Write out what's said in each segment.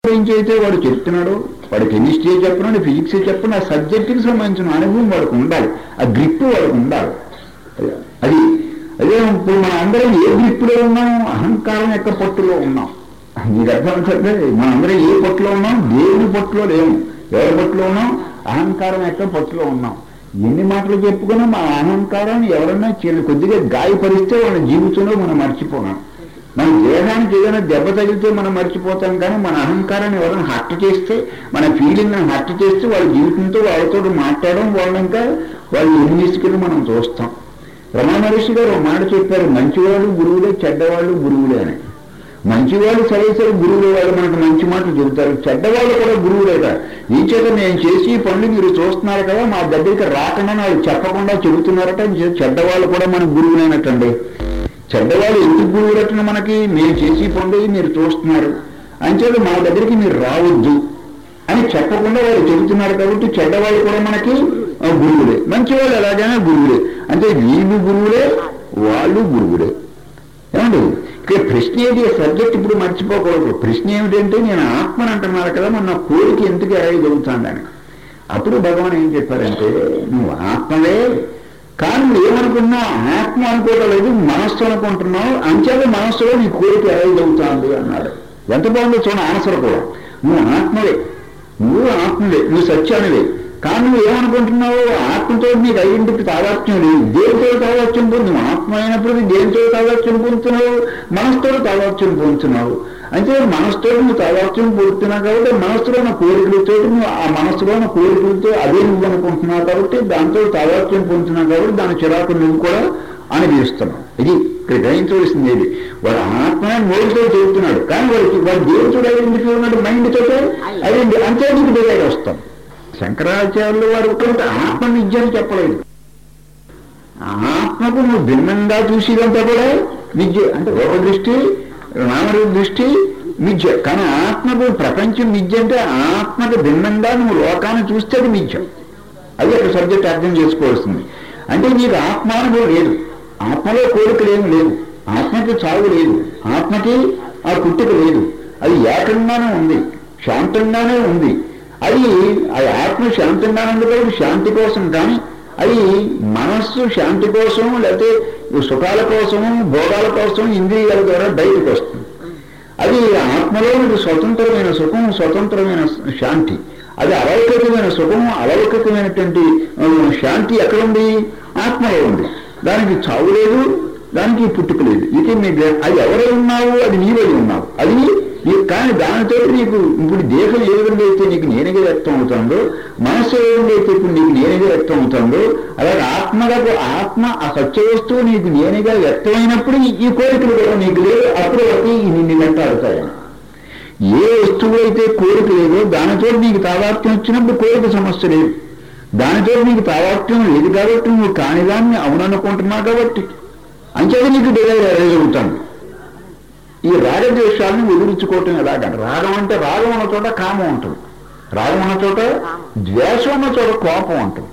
Explain చేస్తే వాడు చెప్తున్నాడు వాడు కెమిస్ట్రీ చెప్పినాడు ఫిజిక్స్ చెప్పిన ఆ సబ్జెక్టుకి సంబంధించిన అనుభవం వాడికి ఉండాలి ఆ గ్రిప్ వాడికి ఉండాలి అది అదే ఇప్పుడు మన అందరం ఏ గ్రిప్పులో ఉన్నాం అహంకారం యొక్క పట్టులో ఉన్నాం మీకు అర్థమవుతుంది మనందరం ఏ పట్టులో ఉన్నాం దేవుని పట్టులో లేము ఎవరి పట్టులో ఉన్నాం అహంకారం యొక్క పట్టులో ఉన్నాం ఎన్ని మాటలు చెప్పుకున్నా మన అహంకారాన్ని ఎవరన్నా చిన్న కొద్దిగా గాయపరిస్తే వాళ్ళ జీవితంలో మనం మర్చిపోనాం మన దేహానికి ఏదైనా దెబ్బ తగిలితే మనం మర్చిపోతాం కానీ మన అహంకారాన్ని ఎవరైనా హత్య చేస్తే మన ఫీలింగ్ హత్య చేస్తే వాళ్ళ జీవితంతో వాళ్ళతో మాట్లాడడం వాళ్ళు ఇంకా వాళ్ళు ఎన్నిసుకుని మనం చూస్తాం రమణ మహర్షి గారు ఒక మాట చెప్పారు మంచివాళ్ళు గురువులే చెడ్డవాళ్ళు గురువులే అని మంచివాళ్ళు సరే సరే గురువులు వాళ్ళు మనకు మంచి మాటలు చెబుతారు చెడ్డవాళ్ళు కూడా గురువులేట ఈ చేత నేను చేసి ఈ పనులు మీరు చూస్తున్నారు కదా మా దగ్గరికి రాకుండా వాళ్ళు చెప్పకుండా చెబుతున్నారట ఈ చెడ్డవాళ్ళు కూడా మన గురువులైనట్టండి చెడ్డవాళ్ళు ఎందుకు గురువులట్టిన మనకి మేము చేసి పనులు మీరు చూస్తున్నారు అంచేత మా దగ్గరికి మీరు రావద్దు అని చెప్పకుండా వాళ్ళు చెబుతున్నారు కాబట్టి చెడ్డవాళ్ళు కూడా మనకి ఆ, గురువులే మంచి వాళ్ళు ఎలాగైనా గురువులే అంటే వీళ్ళు గురువులే వాళ్ళు గురువులే ఏమండి ఇక్కడ ప్రశ్న ఏది సబ్జెక్ట్ ఇప్పుడు మర్చిపోకూడదు ప్రశ్న ఏమిటంటే నేను ఆత్మని అంటున్నారు కదా మన కోరిక ఎందుకు ఎరగలుగుతాడని అప్పుడు భగవాన్ ఏం చెప్పారంటే నువ్వు ఆత్మవే కానీ నువ్వు ఏమనుకున్నావు ఆత్మ అనుకోవడం లేదు మనస్సు అనుకుంటున్నావు అంచేత మనస్సులో నీ కోరిక ఎరగలుగుతాంది అన్నాడు ఎంత బాగుందో చూడండి ఆన్సర్ కూడా నువ్వు ఆత్మవే నువ్వు ఆత్మవే నువ్వు సత్యానివే కానీ నువ్వు ఏమనుకుంటున్నావు ఆత్మతో నీకు ఐడెంటిటీ తాదాత్మ్యం లేదు దేనితో తాదాత్మ్యం పొందు నువ్వు ఆత్మ అయినప్పుడు దేనితో తాదాత్మ్యం పొందుతున్నావు మనసుతో తాదాత్మ్యం పొందుతున్నావు అంటే మనసుతో నువ్వు తాదాత్మ్యం పొందుతున్నావు కాబట్టి మనసులో ఉన్న కోరికలతో నువ్వు ఆ మనసులో ఉన్న కోరికలతో అదే నువ్వు అనుకుంటున్నావు కాబట్టి దాంతో తాదాత్మ్యం పొందుతున్నావు కాబట్టి దాని చిరాకు నువ్వు కూడా అనుభవిస్తున్నావు ఇది ఇక్కడ గ్రహించవలసింది ఏది వాడు ఆత్మ మోడితో చెబుతున్నాడు కానీ వాడికి వాడు దేవుడితో ఐడెంటిఫై ఉన్నాడు మైండ్ తోటే ఐడెంటి అంతే నీకు డివైడ్ వస్తాం శంకరాచార్యులు వారు ఒక్కటి ఆత్మ విద్య అని చెప్పలేదు ఆత్మకు నువ్వు భిన్నంగా చూసేదంతా కూడా విద్య అంటే రూప దృష్టి నామరూప దృష్టి మిథ్య కానీ ఆత్మకు ప్రపంచం మిథ్య అంటే ఆత్మకు భిన్నంగా నువ్వు లోకాన్ని చూస్తే అది మిథ్య అది ఒక సబ్జెక్ట్ అర్థం చేసుకోవాల్సింది అంటే నీకు ఆత్మానుభవం లేదు ఆత్మలో కోరికలు ఏమి లేవు ఆత్మకి చావు లేదు ఆత్మకి ఆ పుట్టుక లేదు అది ఏకంగానే ఉంది శాంతంగానే ఉంది అది ఆ ఆత్మ శాంతంగానే ఉంది కాబట్టి శాంతి కోసం కానీ అది మనస్సు శాంతి కోసం లేకపోతే సుఖాల కోసం భోగాల కోసం ఇంద్రియాల ద్వారా బయటకు వస్తుంది అది ఆత్మలో మీకు స్వతంత్రమైన సుఖం స్వతంత్రమైన శాంతి అది అలౌకికమైన సుఖం అలౌకికమైనటువంటి ఆ, శాంతి ఎక్కడ ఉంది ఆత్మలో ఉంది దానికి చావు లేదు దానికి పుట్టుక లేదు ఇక మీకు అది ఎవరై ఉన్నావు అది నీవై ఉన్నావు అది నీ- కానీ దానితో నీకు ఇప్పుడు దేహం ఏ విధంగా అయితే నీకు నేనగా వ్యక్తం అవుతుందో మనస్సు ఏ విధంగా అయితే ఇప్పుడు నీకు నేనగా వ్యక్తం అవుతుందో అలాగే ఆత్మగా ఆత్మ ఆ సత్య వస్తువు నీకు నేనగా వ్యక్తమైనప్పుడు ఈ- ఈ కోరికలు కూడా నీకు లేదు అప్పుడు వరకు ఈ నిన్ను వెంటాడుతాయని ఏ వస్తువు అయితే కోరిక లేదో దానితో నీకు తాదాత్మ్యం వచ్చినప్పుడు కోరిక సమస్య లేదు దానితో నీకు తాదాత్మ్యం లేదు కాబట్టి నువ్వు కానిదాన్ని అవుననుకుంటున్నావు కాబట్టి అంచేది నీకు డిజైర్ ఎరగలుగుతాను ఈ రాగద్వేషాలను వదిలించుకోవటం ఎలాగ రాగం అంటే రాగం ఉన్న చోట కామం ఉంటుంది రాగం ఉన్న చోట ద్వేషం ఉన్న చోట కోపం ఉంటుంది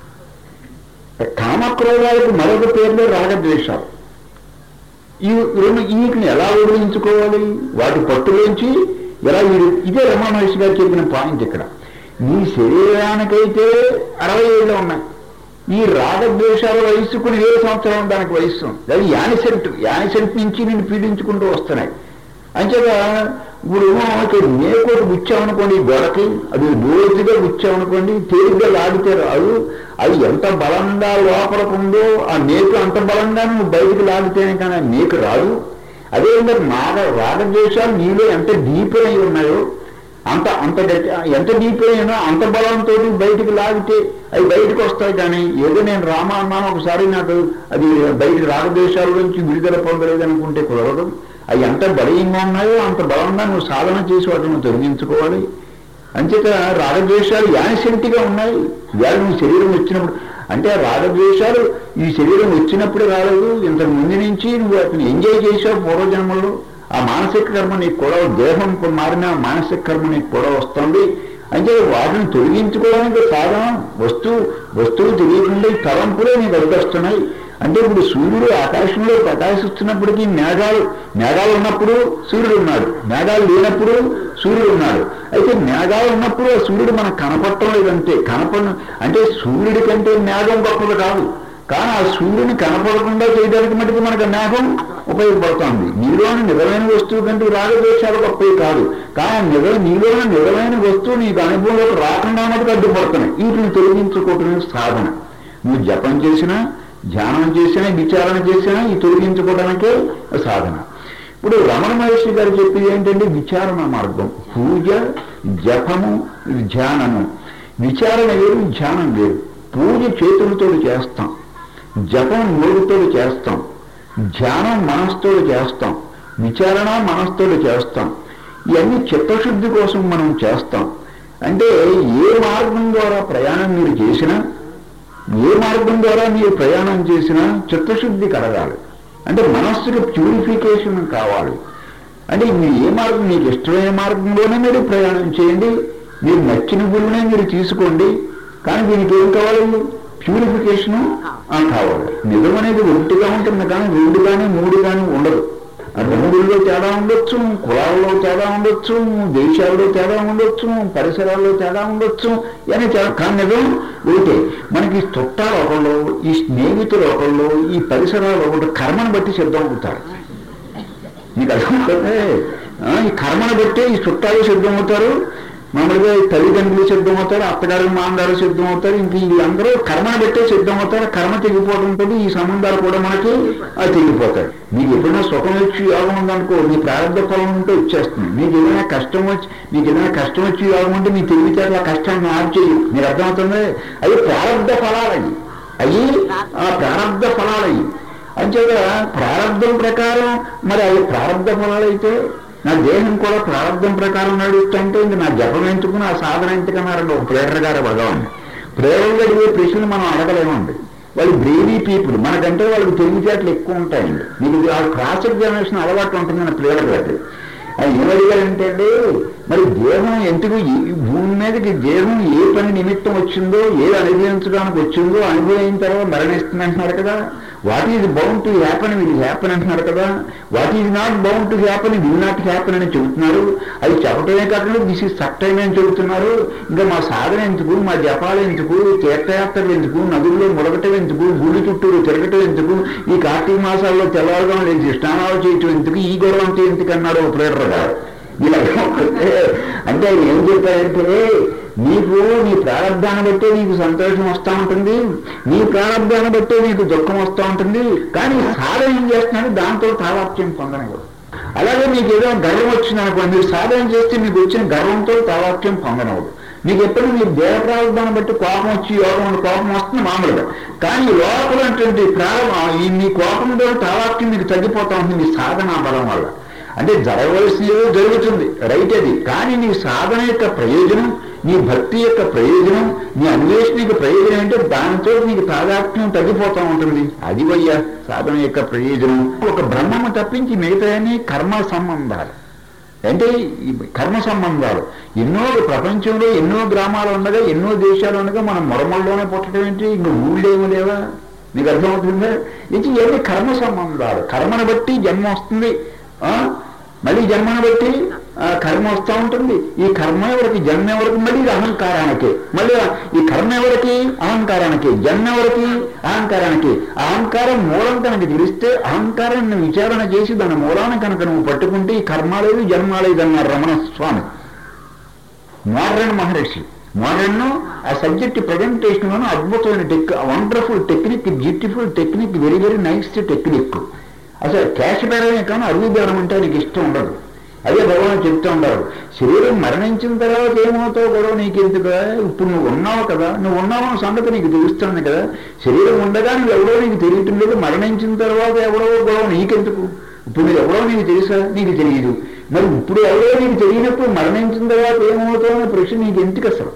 కామక్రోధాలకు మరొక పేర్లో రాగద్వేషాలు ఈ రెండు వీటిని ఎలా వదిలించుకోవాలి వాటి పట్టులోంచి ఎలా వీడు ఇదే రమణ మహర్షి గారు చెప్పిన పాయింట్ ఇక్కడ నీ శరీరానికైతే అరవై ఏళ్ళు ఉన్నాయి ఈ రాగద్వేషాల వయస్సు కొన్ని వేల సంవత్సరాలు దానికి వయస్సు అది యానిసెంట్ యానిసెంట్ నుంచి నిన్ను పీడించుకుంటూ వస్తున్నాయి అంచేత ఇప్పుడు ఇక్కడ మేకోటి గుచ్చామనుకోండి ఈ గొడకి అది లోతుగా గుచ్చామనుకోండి తేలిగ్గా లాగితే రాదు అది ఎంత బలంగా లోపలకుందో ఆ మేకు అంత బలంగా నువ్వు బయటకు లాగితేనే కానీ ఆ మేకు రాదు అదే విధంగా మాగ రాగద్వేషాలు నీలో ఎంత డీపై ఉన్నాయో అంత అంత గట్టి ఎంత డీపైనా అంత బలంతో బయటికి లాగితే అవి బయటకు వస్తాయి కానీ ఏదో నేను రామ అన్నాను ఒకసారి నాకు అది బయట రాగద్వేషాల నుంచి విడుదల పొందలేదు అనుకుంటే కుదరదు అవి ఎంత బలంగా ఉన్నాయో అంత బలంగా నువ్వు సాధన చేసి వాటిని తొలగించుకోవాలి అంచేత రాగద్వేషాలు యానిసెంటిగా ఉన్నాయి ఇవాళ నీ శరీరం వచ్చినప్పుడు అంటే ఆ రాగద్వేషాలు ఈ శరీరం వచ్చినప్పుడు రాలేదు ఇంతకు ముందు నుంచి నువ్వు వాటిని ఎంజాయ్ చేసావు పూర్వజన్మల్లో ఆ మానసిక కర్మ నీకు కూడా దేహం ఇప్పుడు మారిన మానసిక కర్మ నీకు కూడా వస్తుంది అంటే వాటిని తొలగించుకోవడానికి సాధన వస్తువు వస్తువు తెలియకుండా ఈ తలంపులే నీకు అడ్డొస్తున్నాయి అంటే ఇప్పుడు సూర్యుడు ఆకాశంలో ప్రకాశిస్తున్నప్పటికీ మేఘాలు మేఘాలు ఉన్నప్పుడు సూర్యుడు ఉన్నాడు మేఘాలు లేనప్పుడు సూర్యుడు ఉన్నాడు అయితే మేఘాలు ఉన్నప్పుడు ఆ సూర్యుడు మనకు కనపడటం లేదంటే కనపడ అంటే సూర్యుడి కంటే మేఘం గొప్పది కాదు కానీ ఆ సూర్యుని కనపడకుండా చేయడానికి మటుకు మనకు మేఘం ఉపయోగపడుతుంది నీలోని నిజమైన వస్తువు కంటే రాగద్వేషాలు గొప్పవి కాదు కానీ నిజ నీలోని నిజమైన వస్తువు నీకు అనుభవంలోకి రాకుండా మటుకు అడ్డుపడుతున్నాయి వీటిని తొలగించుకోవటమే సాధన నువ్వు జపం చేసినా ధ్యానం చేసినా విచారణ చేసినా ఈ తొలగించుకోవడానికే సాధన ఇప్పుడు రమణ మహర్షి గారు చెప్పేది ఏంటంటే విచారణ మార్గం పూజ జపము ధ్యానము విచారణ వేరు ధ్యానం వేరు పూజ చేతులతో చేస్తాం జపం నోటితో చేస్తాం ధ్యానం మనసుతో చేస్తాం విచారణ మనసుతో చేస్తాం ఇవన్నీ చిత్తశుద్ధి కోసం మనం చేస్తాం అంటే ఏ మార్గం ద్వారా ప్రయాణం మీరు చేసినా ఏ మార్గం ద్వారా మీరు ప్రయాణం చేసినా చిత్తశుద్ధి కలగాలి అంటే మనస్సుకి ప్యూరిఫికేషన్ కావాలి అంటే మీరు ఏ మార్గం మీకు ఇష్టమైన మార్గంలోనే మీరు ప్రయాణం చేయండి మీరు నచ్చిన గురువునే మీరు తీసుకోండి కానీ దీనికి ఏం కావాలి ప్యూరిఫికేషన్ కావాలి నిజం అనేది ఒంటిగా ఉంటుంది కానీ రెండు కానీ మూడు కానీ ఉండదు రంగుల్లో తేడా ఉండొచ్చు కులాల్లో తేడా ఉండొచ్చు దేశాల్లో తేడా ఉండొచ్చు పరిసరాల్లో తేడా ఉండొచ్చు అని కానీ నిజం ఒకటే మనకి చుట్టాలు ఒకళ్ళు ఈ స్నేహితులు ఒకళ్ళు ఈ పరిసరాలు ఒకటి కర్మను బట్టి సిద్ధం అవుతారు మీకు అర్థమవుతుంది ఈ కర్మను బట్టి ఈ చుట్టాలు సిద్ధం అవుతారు మామూలుగా తల్లిదండ్రులు సిద్ధం అవుతారు అత్తగారు మామగారు సిద్ధం అవుతారు ఇంక వీళ్ళందరూ కర్మను బట్టే సిద్ధం అవుతారు కర్మ తెగిపోవడంతో ఈ సంబంధాలు కూడా మనకి తెగిపోతాయి మీకు ఎప్పుడైనా సుఖం వచ్చి యోగం ఉందనుకో మీ ప్రారంభ ఫలం ఉంటే వచ్చేస్తుంది మీకు ఏదైనా కష్టం వచ్చి మీకు ఏదైనా కష్టం వచ్చి యోగం ఉంటే మీ తెలివితేటల ఆ కష్టాన్ని మార్చేయి మీరు అర్థమవుతుంది అవి ప్రారంభ ఫలాలయ్యి అవి ఆ ప్రారంభ ఫలాలయ్యి అంచేత ప్రారంభం ప్రకారం మరి అవి ప్రారంభ ఫలాలైతే నా దేహం కూడా ప్రారంభం ప్రకారం నడుస్తుంటే ఇంక నా జపం ఎందుకు నా సాధన ఎందుకన్నారండి ఒక ప్రేరణ గారు భగవాన్ ప్రేరణలు అడిగే ప్రశ్నలు మనం అడగలేమండి వాళ్ళు బ్రేవీ పీపుల్ మనకంటే వాళ్ళకి తెలివితేటలు ఎక్కువ ఉంటాయండి మీకు ఆ క్రాస్ ఎగ్జామినేషన్ అలవాటు ఉంటుందని ప్రేరణ గారు ఆయన ఏమడిగారంటే మరి దేహం ఎందుకు ఈ భూమి మీదకి దేహం ఏ పని నిమిత్తం వచ్చిందో ఏది అనుభవించడానికి వచ్చిందో అనుభవించిన తర్వాత మరణిస్తుంది అంటున్నారు కదా what is bound to happen will happen అంటున్నారు కదా what is not bound to happen will not happen అని చెబుతున్నారు అది చెప్పటమే కాకుండా దిస్ ఈజ్ సట్టైన అని చెబుతున్నారు ఇంకా మా సాధన ఎందుకు మా జపాలు ఎందుకు తీర్థయాత్రలు ఎందుకు నదుల్లో ముడగటం ఎందుకు గుడి చుట్టూరు తిరగటం ఎందుకు ఈ కార్తీక మాసాల్లో తెల్లవారుగా లేచి స్నానాలు చేయటం ఎందుకు ఈ గొడవ అంటే ఎందుకు అన్నారు ప్రేరణ గారు ఇలా అంటే ఆయన ఏం చెప్పారంటే నీకు నీ ప్రారంభాన్ని బట్టే నీకు సంతోషం వస్తూ ఉంటుంది నీ ప్రారంభాన్ని బట్టే నీకు దుఃఖం వస్తూ ఉంటుంది కానీ సాధన ఏం చేస్తున్నాడు దాంతో తావాప్యం పొందనకూడదు అలాగే మీకు ఏదో గర్వం వచ్చింది అనుకోండి మీరు సాధన చేస్తే మీకు వచ్చిన గర్వంతో తావాప్యం పొందనవదు మీకు ఎప్పుడు మీరు దేవ ప్రారంభాన్ని బట్టి కోపం వచ్చి యోగం కోపం వస్తుంది మామూలుగా కానీ లోపలటువంటి ప్రారంభం ఈ మీ కోపంతో తావాప్యం మీకు తగ్గిపోతా ఉంటుంది మీ సాధన బలం వల్ల అంటే జరగవలసినది జరుగుతుంది రైట్ అది కానీ నీ సాధన యొక్క ప్రయోజనం నీ భక్తి యొక్క ప్రయోజనం నీ అన్వేషణ యొక్క ప్రయోజనం అంటే దానితో నీకు తాదాత్మ్యం తగ్గిపోతూ ఉంటుంది అది వయ్యా సాధన యొక్క ప్రయోజనం ఒక బ్రహ్మము తప్పించి మిగతాయని కర్మ సంబంధాలు అంటే ఈ కర్మ సంబంధాలు ఎన్నో ప్రపంచంలో ఎన్నో గ్రామాలు ఉండగా ఎన్నో దేశాలు ఉండగా మనం మొరమల్లోనే పుట్టడం ఏంటి ఇంక ఊళ్ళేమో లేవా మీకు అర్థమవుతుందా ఇది ఏమి కర్మ సంబంధాలు కర్మను బట్టి జన్మ వస్తుంది మళ్ళీ జన్మను బట్టి కర్మ వస్తూ ఉంటుంది ఈ కర్మ ఎవరికి జన్మ ఎవరికి మళ్ళీ ఇది అహంకారానికి మళ్ళీ ఈ కర్మ ఎవరికి అహంకారానికి జన్మ ఎవరికి అహంకారానికి అహంకారం మూలం కనుక తెలిస్తే అహంకారాన్ని విచారణ చేసి దాని మూలాన్ని కనుక నువ్వు పట్టుకుంటే ఈ కర్మ లేదు జన్మ లేదు అన్నారు రమణ స్వామి మోడ్రన్ మహర్షి మోడర్న్ ఆ సబ్జెక్ట్ ప్రజెంటేషన్లోనూ అద్భుతమైన tech wonderful technique beautiful technique very very nice technique అసలు క్యాష్ బేరమే కానీ అరుగు బేరం అంటే నీకు ఇష్టం ఉండదు అదే భగవాన్ చెప్తూ ఉంటారు శరీరం మరణించిన తర్వాత ఏమవుతావు గొడవ నీకెందుకు ఇప్పుడు నువ్వు ఉన్నావు కదా నువ్వు ఉన్నావు అన్న సంగతి నీకు తెలుస్తుంది కదా శరీరం ఉండగా నువ్వు ఎవడో నీకు తెలియటం లేదు మరణించిన తర్వాత ఎవడో గొడవ నీకెందుకు ఇప్పుడు మీరు ఎవడో నీకు తెలుసా నీకు తెలియదు మరి ఇప్పుడు ఎవరో నీకు తెలియనప్పుడు మరణించిన తర్వాత ఏమవుతావు అనే ప్రశ్న నీకు ఎందుకు అసలు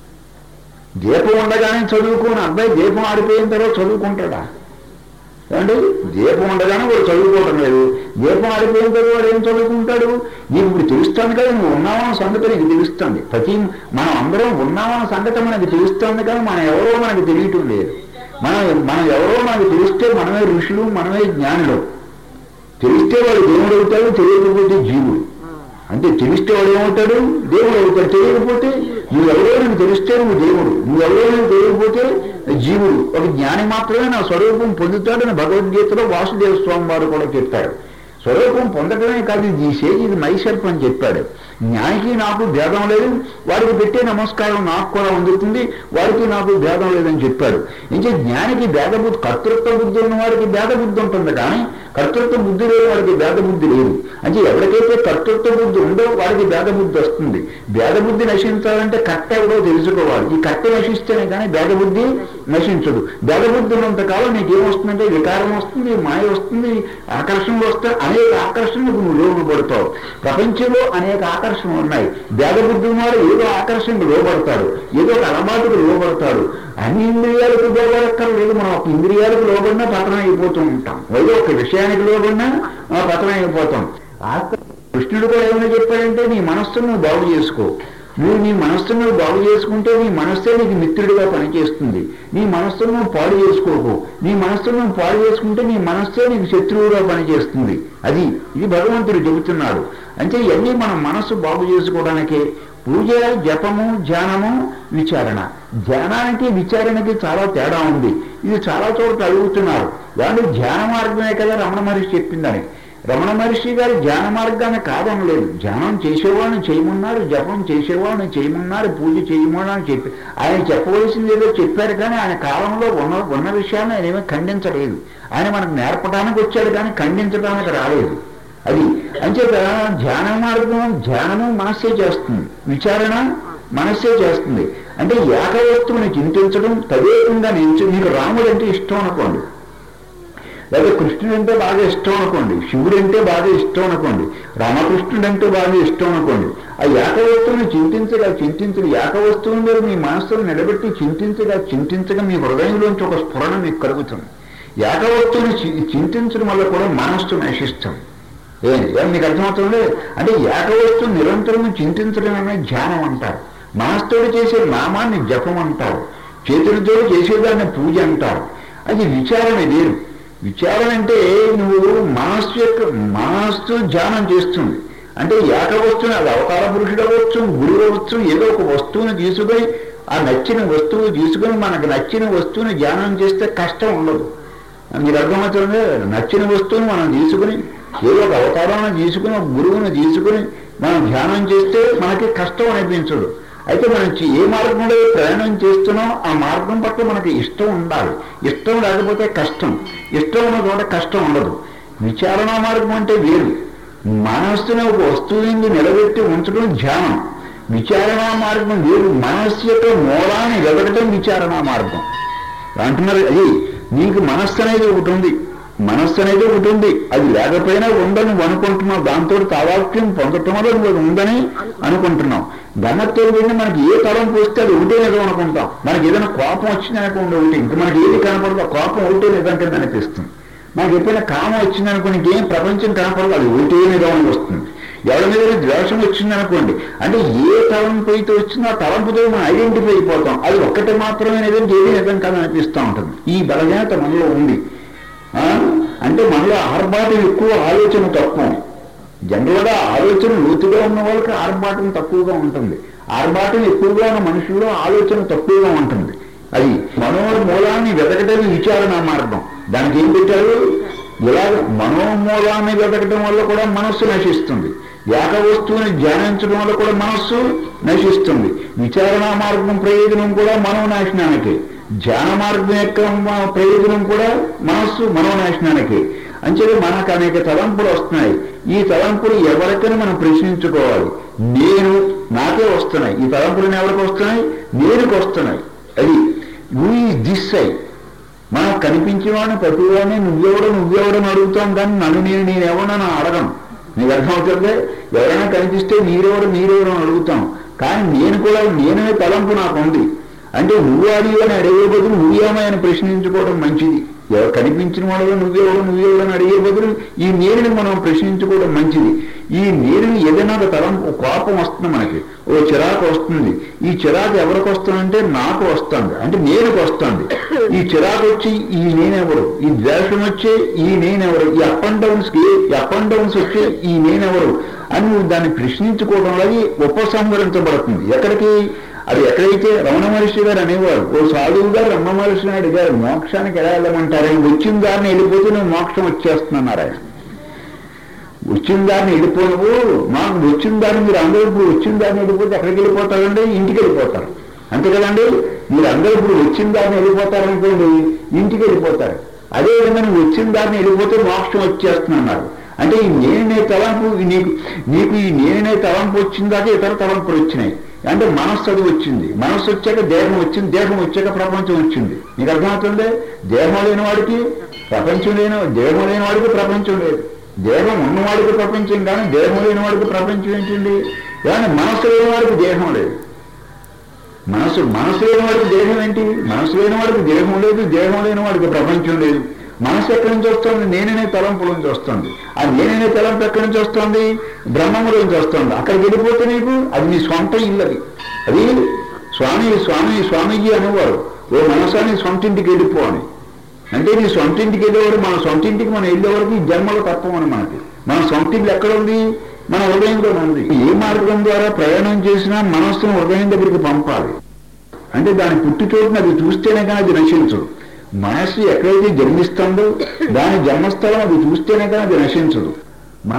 దీపం ఉండగానే చదువుకోని అబ్బాయి దీపం ఆడిపోయిన తర్వాత చదువుకుంటాడా ఏమండి దీపం ఉండగానే వాడు చదువుకోవటం లేదు దీపం ఆడిపోయిన తర్వాత వాడు ఏం చదువుకుంటాడు నీకు ఇప్పుడు తెలుస్తుంది కదా నువ్వు ఉన్నావన్న సంగతి నీకు తెలుస్తుంది ప్రతి మనం అందరం ఉన్నామన్న సంగతి మనకి తెలుస్తుంది కానీ మనం ఎవరో మనకి తెలియటం లేదు మనం మనం ఎవరో నాకు తెలిస్తే మనమే ఋషులు మనమే జ్ఞానులు తెలిస్తే వాడు దేవుడు అవుతాడు తెలియకపోతే జీవుడు అంటే తెలిస్తే వాడు ఏమవుతాడు దేవుడు అవుతాడు తెలియకపోతే నువ్వెవరో నీకు తెలిస్తే నువ్వు దేవుడు నువ్వెవరో నీకు తెలియకపోతే జీవుడు ఒక జ్ఞాని మాత్రమే నా స్వరూపం పొందుతాడని భగవద్గీతలో వాసుదేవ స్వామి వారు కూడా చెప్పాడు స్వరూపం పొందడమే కాదు ఇది చేసి ఇది మైసెల్ఫ్ అని చెప్పాడు జ్ఞానికి నాకు భేదం లేదు వాడికి పెట్టే నమస్కారం నాకు కూడా అందుతుంది వాడికి నాకు భేదం లేదని చెప్పాడు ఇంకే జ్ఞానికి భేద బుద్ధి కర్తృత్వ బుద్ధి ఉన్న వాడికి భేద బుద్ధి ఉంటుంది కానీ కర్తృత్వ బుద్ధి లేని వాడికి భేద బుద్ధి లేదు అంటే ఎవరికైతే కర్తృత్వ బుద్ధి ఉందో వాడికి భేద బుద్ధి వస్తుంది భేద బుద్ధి నశించాలంటే కర్త ఎవడో తెలుసుకోవాలి ఈ కర్త నశిస్తేనే కానీ భేద బుద్ధి నశించదు భేద బుద్ధి ఉన్నంత కాలం నీకు ఏమొస్తుందంటే వికారం వస్తుంది మాయ వస్తుంది ఆకర్షణలు వస్తాయి అనేక ఆకర్షణలకు నువ్వు లోపడతావు ప్రపంచంలో అనేక ఆకర్షణలు ఉన్నాయి భేద బుద్ధి ఉన్నాడు ఏదో ఆకర్షణకు లోపడతాడు ఏదో ఒక అలవాటుకు లోపడతాడు అన్ని ఇంద్రియాలకు లోబడక్కర్లేదు మనం ఒక ఇంద్రియాలకు లోబడినా పతనం అయిపోతూ ఉంటాం ఏదో ఒక విషయానికి లోబడినా ఆ పతనం అయిపోతాం ఆక- కృష్ణుడు కూడా ఏమైనా చెప్పాడంటే నీ మనస్సును నువ్వు బాగు చేసుకో నువ్వు నీ మనస్సును నువ్వు బాగు చేసుకుంటే నీ మనస్సే నీకు మిత్రుడిగా పనిచేస్తుంది నీ మనస్సును నువ్వు పాడు చేసుకోకు నీ మనస్సును నువ్వు పాడు చేసుకుంటే నీ మనస్సే నీకు శత్రువుగా పనిచేస్తుంది అది ఇది భగవంతుడు చెబుతున్నాడు అంటే ఇవన్నీ మన మనస్సు బాగు చేసుకోవడానికే పూజ జపము ధ్యానము విచారణ ధ్యానానికి విచారణకి చాలా తేడా ఉంది ఇది చాలా చోట్ల అడుగుతున్నారు దాంట్లో ధ్యాన మార్గమే కదా రమణ మహర్షి చెప్పిందని రమణ మహర్షి గారు ధ్యాన మార్గాన్ని కాదనలేదు ధ్యానం చేసేవాళ్ళని చేయమన్నారు జపం చేసేవాళ్ళని చేయమన్నారు పూజ చేయమని చెప్పి ఆయన చెప్పవలసింది ఏదో చెప్పారు కానీ ఆయన కాలంలో ఉన్న ఉన్న విషయాన్ని ఆయన ఏమీ ఖండించలేదు ఆయన మనకు నేర్పడానికి వచ్చాడు కానీ ఖండించడానికి రాలేదు అది అంచేత ధ్యాన మార్గం ధ్యానము మనస్సే చేస్తుంది విచారణ మనస్సే చేస్తుంది అంటే ఏక వస్తువుని చింతించడం తదేకంగా నేను మీకు రాముడు అంటే ఇష్టం అనుకోండి లేదా కృష్ణుడు అంటే బాగా ఇష్టం అనుకోండి శివుడు అంటే బాగా ఇష్టం అనుకోండి రామకృష్ణుడు అంటే బాగా ఇష్టం అనుకోండి ఆ ఏక వస్తువుని చింతించగా చింతించగా ఏక వస్తువు మీద మీ మనస్సును నిలబెట్టి చింతించగా చింతించగా మీ హృదయంలోంచి ఒక స్ఫురణ మీకు కలుగుతుంది ఏక వస్తువుని చి- చింతించడం వల్ల కూడా మనస్సు నశిస్తాం ఏంటి ఏం మీకు అర్థమవుతుంది అంటే ఏక వస్తువు నిరంతరం చింతించడం అనేది ధ్యానం అంటారు మనస్తోడు చేసే నామాన్ని జపం అంటారు చేతులతో చేసేదాన్ని పూజ అంటారు అది విచారణ వేరు విచారణ అంటే నువ్వు మనస్సు యొక్క మనస్సు ధ్యానం చేస్తుంది అంటే ఏక వస్తువుని అది అవతార పురుషుడు అవ్వచ్చు గురువు అవ్వచ్చు ఏదో ఒక వస్తువుని తీసుకొని ఆ నచ్చిన వస్తువు తీసుకొని మనకు నచ్చిన వస్తువుని ధ్యానం చేస్తే కష్టం ఉండదు మీరు అర్థమవుతుంది నచ్చిన వస్తువుని మనం తీసుకుని ఏదో ఒక అవతారాన్ని తీసుకుని ఒక గురువుని తీసుకుని మనం ధ్యానం చేస్తే మనకి కష్టం అనిపించదు అయితే మనం చి- ఏ మార్గంలో ప్రయాణం చేస్తున్నాం ఆ మార్గం పట్ల మనకి ఇష్టం ఉండాలి ఇష్టం లేకపోతే కష్టం ఇష్టం ఉన్న చోట కష్టం ఉండదు విచారణ మార్గం అంటే వేరు మనస్సుని ఒక వస్తువుని నిలబెట్టి ఉంచడం ధ్యానం విచారణా మార్గం వేరు మనస్సు యొక్క మూలాన్ని వెతకటం విచారణా మార్గం అంటున్నారు అది నీకు మనస్సు అనేది ఒకటి ఉంది మనస్సు అనేది ఒకటి ఉంది అది లేకపోయినా ఉందని నువ్వు అనుకుంటున్నావు దాంతో తావాక్యం పొందటం వల్ల నువ్వు అది ఉందని అనుకుంటున్నావు గమ్మత్తు ఏంటంటే మనకి ఏ తలంపు వస్తే అది ఒకటే నిజం అనుకుంటాం మనకి ఏదైనా కోపం వచ్చింది అనుకోండి ఒకటి ఇంకా మనకి ఏది కనపడదు ఆ కోపం ఒకటే నిజం కింద అనిపిస్తుంది మనకి ఎప్పుడైనా కామం వచ్చింది అనుకోండి ఇంకేం ప్రపంచం కనపడదు అది ఒకటే నిజం అని వస్తుంది ఎవరి మీద ద్వేషం వచ్చింది అనుకోండి అంటే ఏ తలంపు అయితే వచ్చిందో ఆ తలంపుతో మనం ఐడెంటిఫై అయిపోతాం అది ఒక్కటే మాత్రమే నిజం ఏది నిజం కాదని అనిపిస్తూ ఉంటుంది ఈ బలహీనత మనలో ఉంది ఆ? అంటే మనలో ఆర్భాటం ఎక్కువ ఆలోచన తక్కువ జనరల్గా ఆలోచన లోతుగా ఉన్న వాళ్ళకి ఆర్భాటం తక్కువగా ఉంటుంది ఆర్భాటం ఎక్కువగా ఉన్న మనుషుల్లో ఆలోచన తక్కువగా ఉంటుంది అది మనోమూలాన్ని వెతకటమే విచారణ మార్గం దానికి ఏం పెట్టారు ఇలా మనోమూలాన్ని వెతకటం వల్ల కూడా మనస్సు నశిస్తుంది ఏక వస్తువుని ధ్యానించడం వల్ల కూడా మనస్సు నశిస్తుంది విచారణ మార్గం ప్రయోజనం కూడా మనోనాశనానికి ధ్యాన మార్గం యొక్క మ- ప్రయోజనం కూడా మనస్సు మనోనాశనానికి అంచేది మనకు అనేక తలంపులు వస్తున్నాయి ఈ తలంపులు ఎవరికైనా మనం ప్రశ్నించుకోవాలి నేను నాకే వస్తున్నాయి ఈ తలంపులు ఎవరికి వస్తున్నాయి నేనుకు వస్తున్నాయి అది యూ ఈజ్ దిస్ సై మనం కనిపించేవాడిని ప్రతివాడిని నువ్వెవడో నువ్వెవడని అడుగుతాం కానీ నన్ను నేను నేనెవడో నా అడగను నీకు అర్థమవుతుంది ఎవరైనా కనిపిస్తే మీరెవరు మీరెవరు అని అడుగుతాం కానీ నేను కూడా నేనే తలంపు నాకు ఉంది అంటే నువ్వు అది అని అడిగే బదులు నువ్వేమో అని ప్రశ్నించుకోవడం మంచిది ఎవరు కనిపించిన వాళ్ళు నువ్వెవడు నువ్వెవడు అని అడిగే బదులు ఈ నేరుని మనం ప్రశ్నించుకోవడం మంచిది ఈ నేరుని ఏదైనా ఒక తరం ఒక కోపం వస్తుంది మనకి ఓ చిరాకు వస్తుంది ఈ చిరాకు ఎవరికి వస్తుందంటే నాకు వస్తుంది అంటే నేనుకు వస్తుంది ఈ చిరాకు వచ్చి ఈ నేనెవరు ఈ ద్వేషం వచ్చి ఈ నేనెవరు ఈ అప్ అండ్ డౌన్స్ కి అప్ అండ్ డౌన్స్ వచ్చి ఈ నేనెవరు అని నువ్వు దాన్ని ప్రశ్నించుకోవడం వల్ల ఉపసంహరించబడుతుంది ఎక్కడికి అది ఎక్కడైతే రమణ మహర్షి గారు అనేవారు ఓ సాధువు గారు రమణ మహర్షిని అడిగారు మోక్షానికి ఎలా వెళ్ళమంటారు ఆయన వచ్చిన దారిని వెళ్ళిపోతే నువ్వు మోక్షం వచ్చేస్తున్నారు ఆయన వచ్చిన దారిని వెళ్ళిపోవు మాకు వచ్చిన దారిని మీరు అందరూ ఇప్పుడు వచ్చిన దారిని వెళ్ళిపోతే ఎక్కడికి వెళ్ళిపోతారండి ఇంటికి వెళ్ళిపోతారు అంతే కదండి మీరు అందరూ ఇప్పుడు వచ్చిన దారిని వెళ్ళిపోతారు అనుకోండి ఇంటికి వెళ్ళిపోతారు అదేవిధంగా నువ్వు వచ్చిన దారిని వెళ్ళిపోతే మోక్షం వచ్చేస్తున్నారు అంటే ఈ నేనే తలంపు ఈ నీకు నీకు ఈ నేనే తలంపు వచ్చిన దాకా ఇతర తలంపులు వచ్చినాయి అంటే మనస్సు అది వచ్చింది మనస్సు వచ్చాక దేహం వచ్చింది దేహం వచ్చాక ప్రపంచం వచ్చింది నీకు అర్థమవుతుంది దేహం లేని వాడికి ప్రపంచం లేని దేహం లేని వాడికి ప్రపంచం లేదు దేహం ఉన్నవాడికి ప్రపంచం కానీ దేహం లేని వాడికి ప్రపంచం ఏంటండి కానీ మనసు లేని వాడికి దేహం లేదు మనసు మనసు లేని వాడికి దేహం ఏంటి మనసు లేని వాడికి దేహం లేదు దేహం లేని వాడికి ప్రపంచం లేదు మనసు ఎక్కడి నుంచి వస్తుంది నేననే తలంపుల నుంచి వస్తుంది ఆ నేననే తలంపు ఎక్కడి నుంచి వస్తుంది బ్రహ్మముల నుంచి వస్తుంది అక్కడికి వెళ్ళిపోతే నీకు అది నీ సొంత ఇల్లు అది అది స్వామి స్వామి స్వామీజీ అనేవారు ఓ మనసా నీ సొంత ఇంటికి వెళ్ళిపో అని అంటే నీ సొంత ఇంటికి వెళ్ళేవారు మన సొంత ఇంటికి మనం వెళ్ళేవారికి ఈ జన్మలో తప్పమని మనకి మన సొంత ఇల్లు ఎక్కడ ఉంది మన హృదయంలో ఉంది ఏ మార్గం ద్వారా ప్రయాణం చేసినా మనస్సును హృదయం దగ్గరికి పంపాలి అంటే దాని పుట్టి చోటుని అది చూస్తేనే కానీ అది నశించదు మనస్సు ఎక్కడైతే జన్మిస్తుందో దాని జన్మస్థలం అది చూస్తేనే కానీ అది నశించదు మన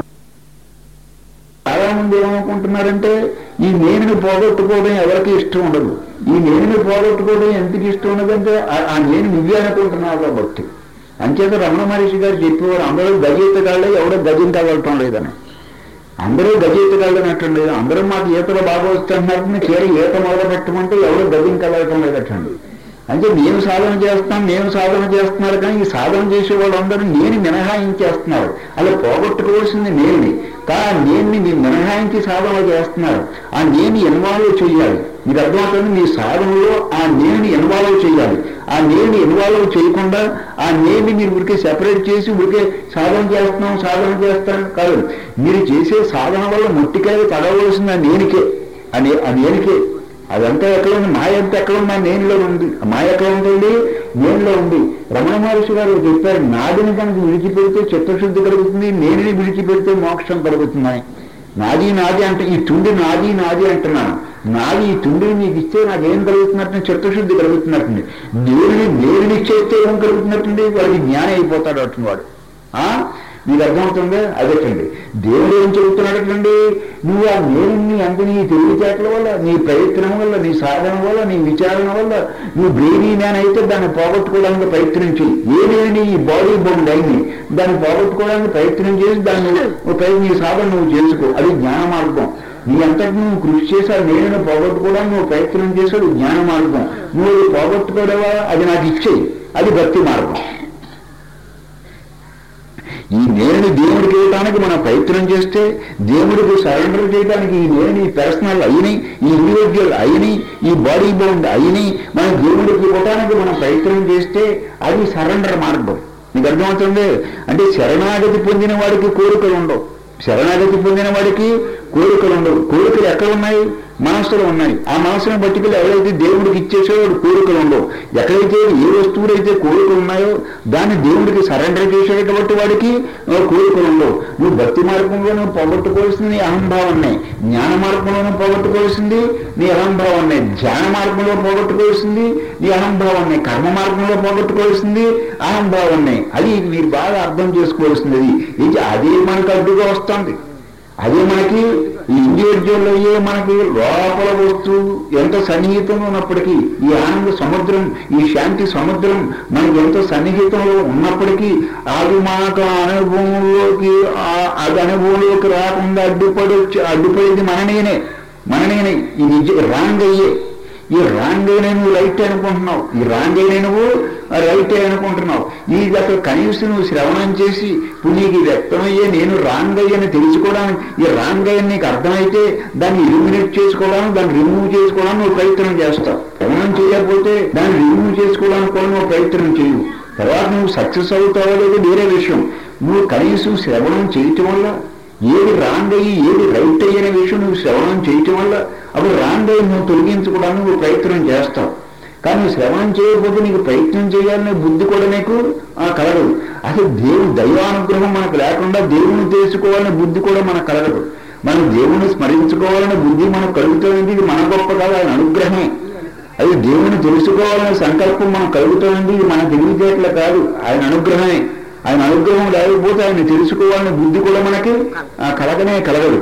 చాలా మంది ఏమనుకుంటున్నారంటే ఈ నేనుని పోగొట్టుకోవడం ఎవరికి ఇష్టం ఉండదు ఈ నేనుని పోగొట్టుకోవడం ఎందుకు ఇష్టం ఉండదంటే ఆ- ఆ నేను నువ్వే అనుకుంటున్నావు కాబట్టి అంచేత రమణ మహర్షి గారు చెప్పేవారు అందరూ గజెత్తగాళ్ళే ఎవడో గజం తగలటం లేదని అందరూ గజెత్తగాళ్ళు అనటం లేదు అందరూ మాకు ఈతలు బాగా వస్తున్నారు చీర ఈత మొదలు పెట్టమంటే ఎవడో గజం కలగటం లేదటండి అంటే నేను సాధన చేస్తాం నేను సాధన చేస్తున్నారు కానీ ఈ సాధన చేసే వాళ్ళందరూ నేను మినహాయించేస్తున్నారు అలా పోగొట్టుకోవాల్సింది నేనుని కా నేన్ని మీరు మినహాయించి సాధన చేస్తున్నారు ఆ నేను ఇన్వాల్వ్ చేయాలి మీకు అర్థమవుతుంది మీ సాధనలో ఆ నేను ఇన్వాల్వ్ చేయాలి ఆ నేను ఇన్వాల్వ్ చేయకుండా ఆ నేను మీరు ఊరికే సెపరేట్ చేసి ఊరికే సాధన చేస్తున్నాం సాధన చేస్తాం కాదు మీరు చేసే సాధన వల్ల ముట్టికాయ తడవలసింది ఆ నేనికే అని ఆ నేనికే అదంతా ఎక్కడ ఉంది మాయ అంతా ఎక్కడ ఉంది ఆ నేనులో ఉంది ఆ మాయ ఎక్కడ ఉంటుంది నేనులో ఉంది రమణ మహర్షి గారు చెప్పారు నాదిని కనుక విడిచిపెడితే చిత్తశుద్ధి కలుగుతుంది నేనుని విడిచిపెడితే మోక్షం కలుగుతున్నాయి నాది నాది అంటే ఈ తుండి నాది నాది అంటున్నాను నాది ఈ తుండిని నీకు ఇస్తే నాకేం కలుగుతున్నట్టు చిత్తశుద్ధి కలుగుతున్నట్టుంది నేరుని నేరుని ఇచ్చేస్తే ఏం కలుగుతున్నట్టుంది వాడికి జ్ఞానం అయిపోతాడు అటువంటి వాడు ఆ మీకు అర్థమవుతుందా అదేటండి దేవుడు ఏం చెబుతున్నాడటండి నువ్వు ఆ నేను అంత నీ తెలివితేటల వల్ల నీ ప్రయత్నం వల్ల నీ సాధన వల్ల నీ విచారణ వల్ల నువ్వు బ్రెయినీ మ్యాన్ అయితే దాన్ని పోగొట్టుకోవడానికి ప్రయత్నం చేయి ఏదేని ఈ బాడీ బౌండ్ అయింది దాన్ని పోగొట్టుకోవడానికి ప్రయత్నం చేసి దాన్ని నువ్వు ప్రయ- నీ సాధన నువ్వు చేసుకో అది జ్ఞాన మార్గం నీ అంతటి నువ్వు కృషి చేసా నేను పోగొట్టుకోవడానికి నువ్వు ప్రయత్నం చేసాడు జ్ఞాన మార్గం నువ్వు అది పోగొట్టుకోవడవా అది నాకు ఇచ్చేయి అది భక్తి మార్గం ఈ నేను దేవుడికి ఇవ్వడానికి మనం ప్రయత్నం చేస్తే దేవుడికి సరెండర్ చేయడానికి ఈ నేను ఈ పర్సనల్ అయినాయి ఈ ఇండివిజువల్ అయినాయి ఈ బాడీ బౌండ్ అయినాయి మనం దేవుడికి ఇవ్వడానికి మనం ప్రయత్నం చేస్తే అది సరెండర్ మార్గం నీకు అర్థమవుతుంది అంటే శరణాగతి పొందిన వాడికి కోరికలు ఉండవు శరణాగతి పొందిన వాడికి కోరికలు ఉండవు కోరికలు ఎక్కడ ఉన్నాయి మనస్సులో ఉన్నాయి ఆ మనసును పట్టుకెళ్ళి ఎవరైతే దేవుడికి ఇచ్చేసో వాడు కోరికలు ఉండవు ఎక్కడైతే ఏ వస్తువులైతే కోరికలు ఉన్నాయో దాన్ని దేవుడికి సరెండర్ చేసేటటువంటి వాడికి ఆ, కోరికలు ఉండవు నువ్వు భక్తి మార్గంలో నువ్వు పోగొట్టుకోవాల్సింది నీ అహంభావాన్నే జ్ఞాన మార్గంలో నువ్వు పోగొట్టుకోవాల్సింది నీ అహంభావాన్నే ధ్యాన మార్గంలో పోగొట్టుకోవాల్సింది నీ అహంభావాన్నే కర్మ మార్గంలో పోగొట్టుకోవాల్సింది అహంభావాన్నే అది మీరు బాగా అర్థం చేసుకోవాల్సింది అది ఇది అదే మనకు అడ్డుగా వస్తుంది అదే మనకి ఈ ఇండివిజువల్ అయ్యే మనకి లోపల వస్తువు ఎంత సన్నిహితంగా ఉన్నప్పటికీ ఈ ఆనంద సముద్రం ఈ శాంతి సముద్రం మనకి ఎంత సన్నిహితంలో ఉన్నప్పటికీ అది మనకు అనుభవంలోకి ఆ- అది అనుభవంలోకి రాకుండా అడ్డుపడి వచ్చి అడ్డుపడేది మన నేనే మన నేనే ఈ నిజ రాంగ్ అయ్యే ఈ రాంగ్ అయిన నువ్వు రైట్ అనుకుంటున్నావు ఈ రాంగ్ అయిన నువ్వు రైట్ అనుకుంటున్నావు ఈ అసలు కనీసం నువ్వు శ్రవణం చేసి ఇప్పుడు నీకు ఇది వ్యక్తమయ్యే నేను రాంగ్ అయ్యని తెలుసుకోవడానికి ఈ రాంగ్ అయ్యని నీకు అర్థమైతే దాన్ని ఎలిమినేట్ చేసుకోవడానికి దాన్ని రిమూవ్ చేసుకోవడానికి నువ్వు ప్రయత్నం చేస్తావు శ్రవణం చేయకపోతే దాన్ని రిమూవ్ చేసుకోవడానికి కూడా నువ్వు ప్రయత్నం చేయవు తర్వాత నువ్వు సక్సెస్ అవుతావో లేదో వేరే విషయం నువ్వు కనీసం శ్రవణం చేయటం వల్ల ఏది రాంగ్ అయ్యి ఏది రైట్ అయ్యనే విషయం నువ్వు శ్రవణం చేయటం వల్ల అప్పుడు రాంగ్ అయ్యి నువ్వు తొలగించుకోవడానికి నువ్వు ప్రయత్నం చేస్తావు కానీ నువ్వు శ్రవణం చేయకపోతే నీకు ప్రయత్నం చేయాలనే బుద్ధి కూడా నీకు ఆ, కలగదు అసలు దేవుడు దైవానుగ్రహం మనకు లేకుండా దేవుని తెలుసుకోవాలనే బుద్ధి కూడా మనకు కలగదు మనం దేవుని స్మరించుకోవాలనే బుద్ధి మనకు కలుగుతుంది ఇది మన గొప్ప కాదు ఆయన అనుగ్రహమే అది దేవుని తెలుసుకోవాలనే సంకల్పం మనం కలుగుతుంది ఇది మన తెలివితేటలు కాదు ఆయన అనుగ్రహమే ఆయన అనుగ్రహం లేకపోతే ఆయన తెలుసుకోవాలనే బుద్ధి కూడా మనకి ఆ, కలగనే కలగదు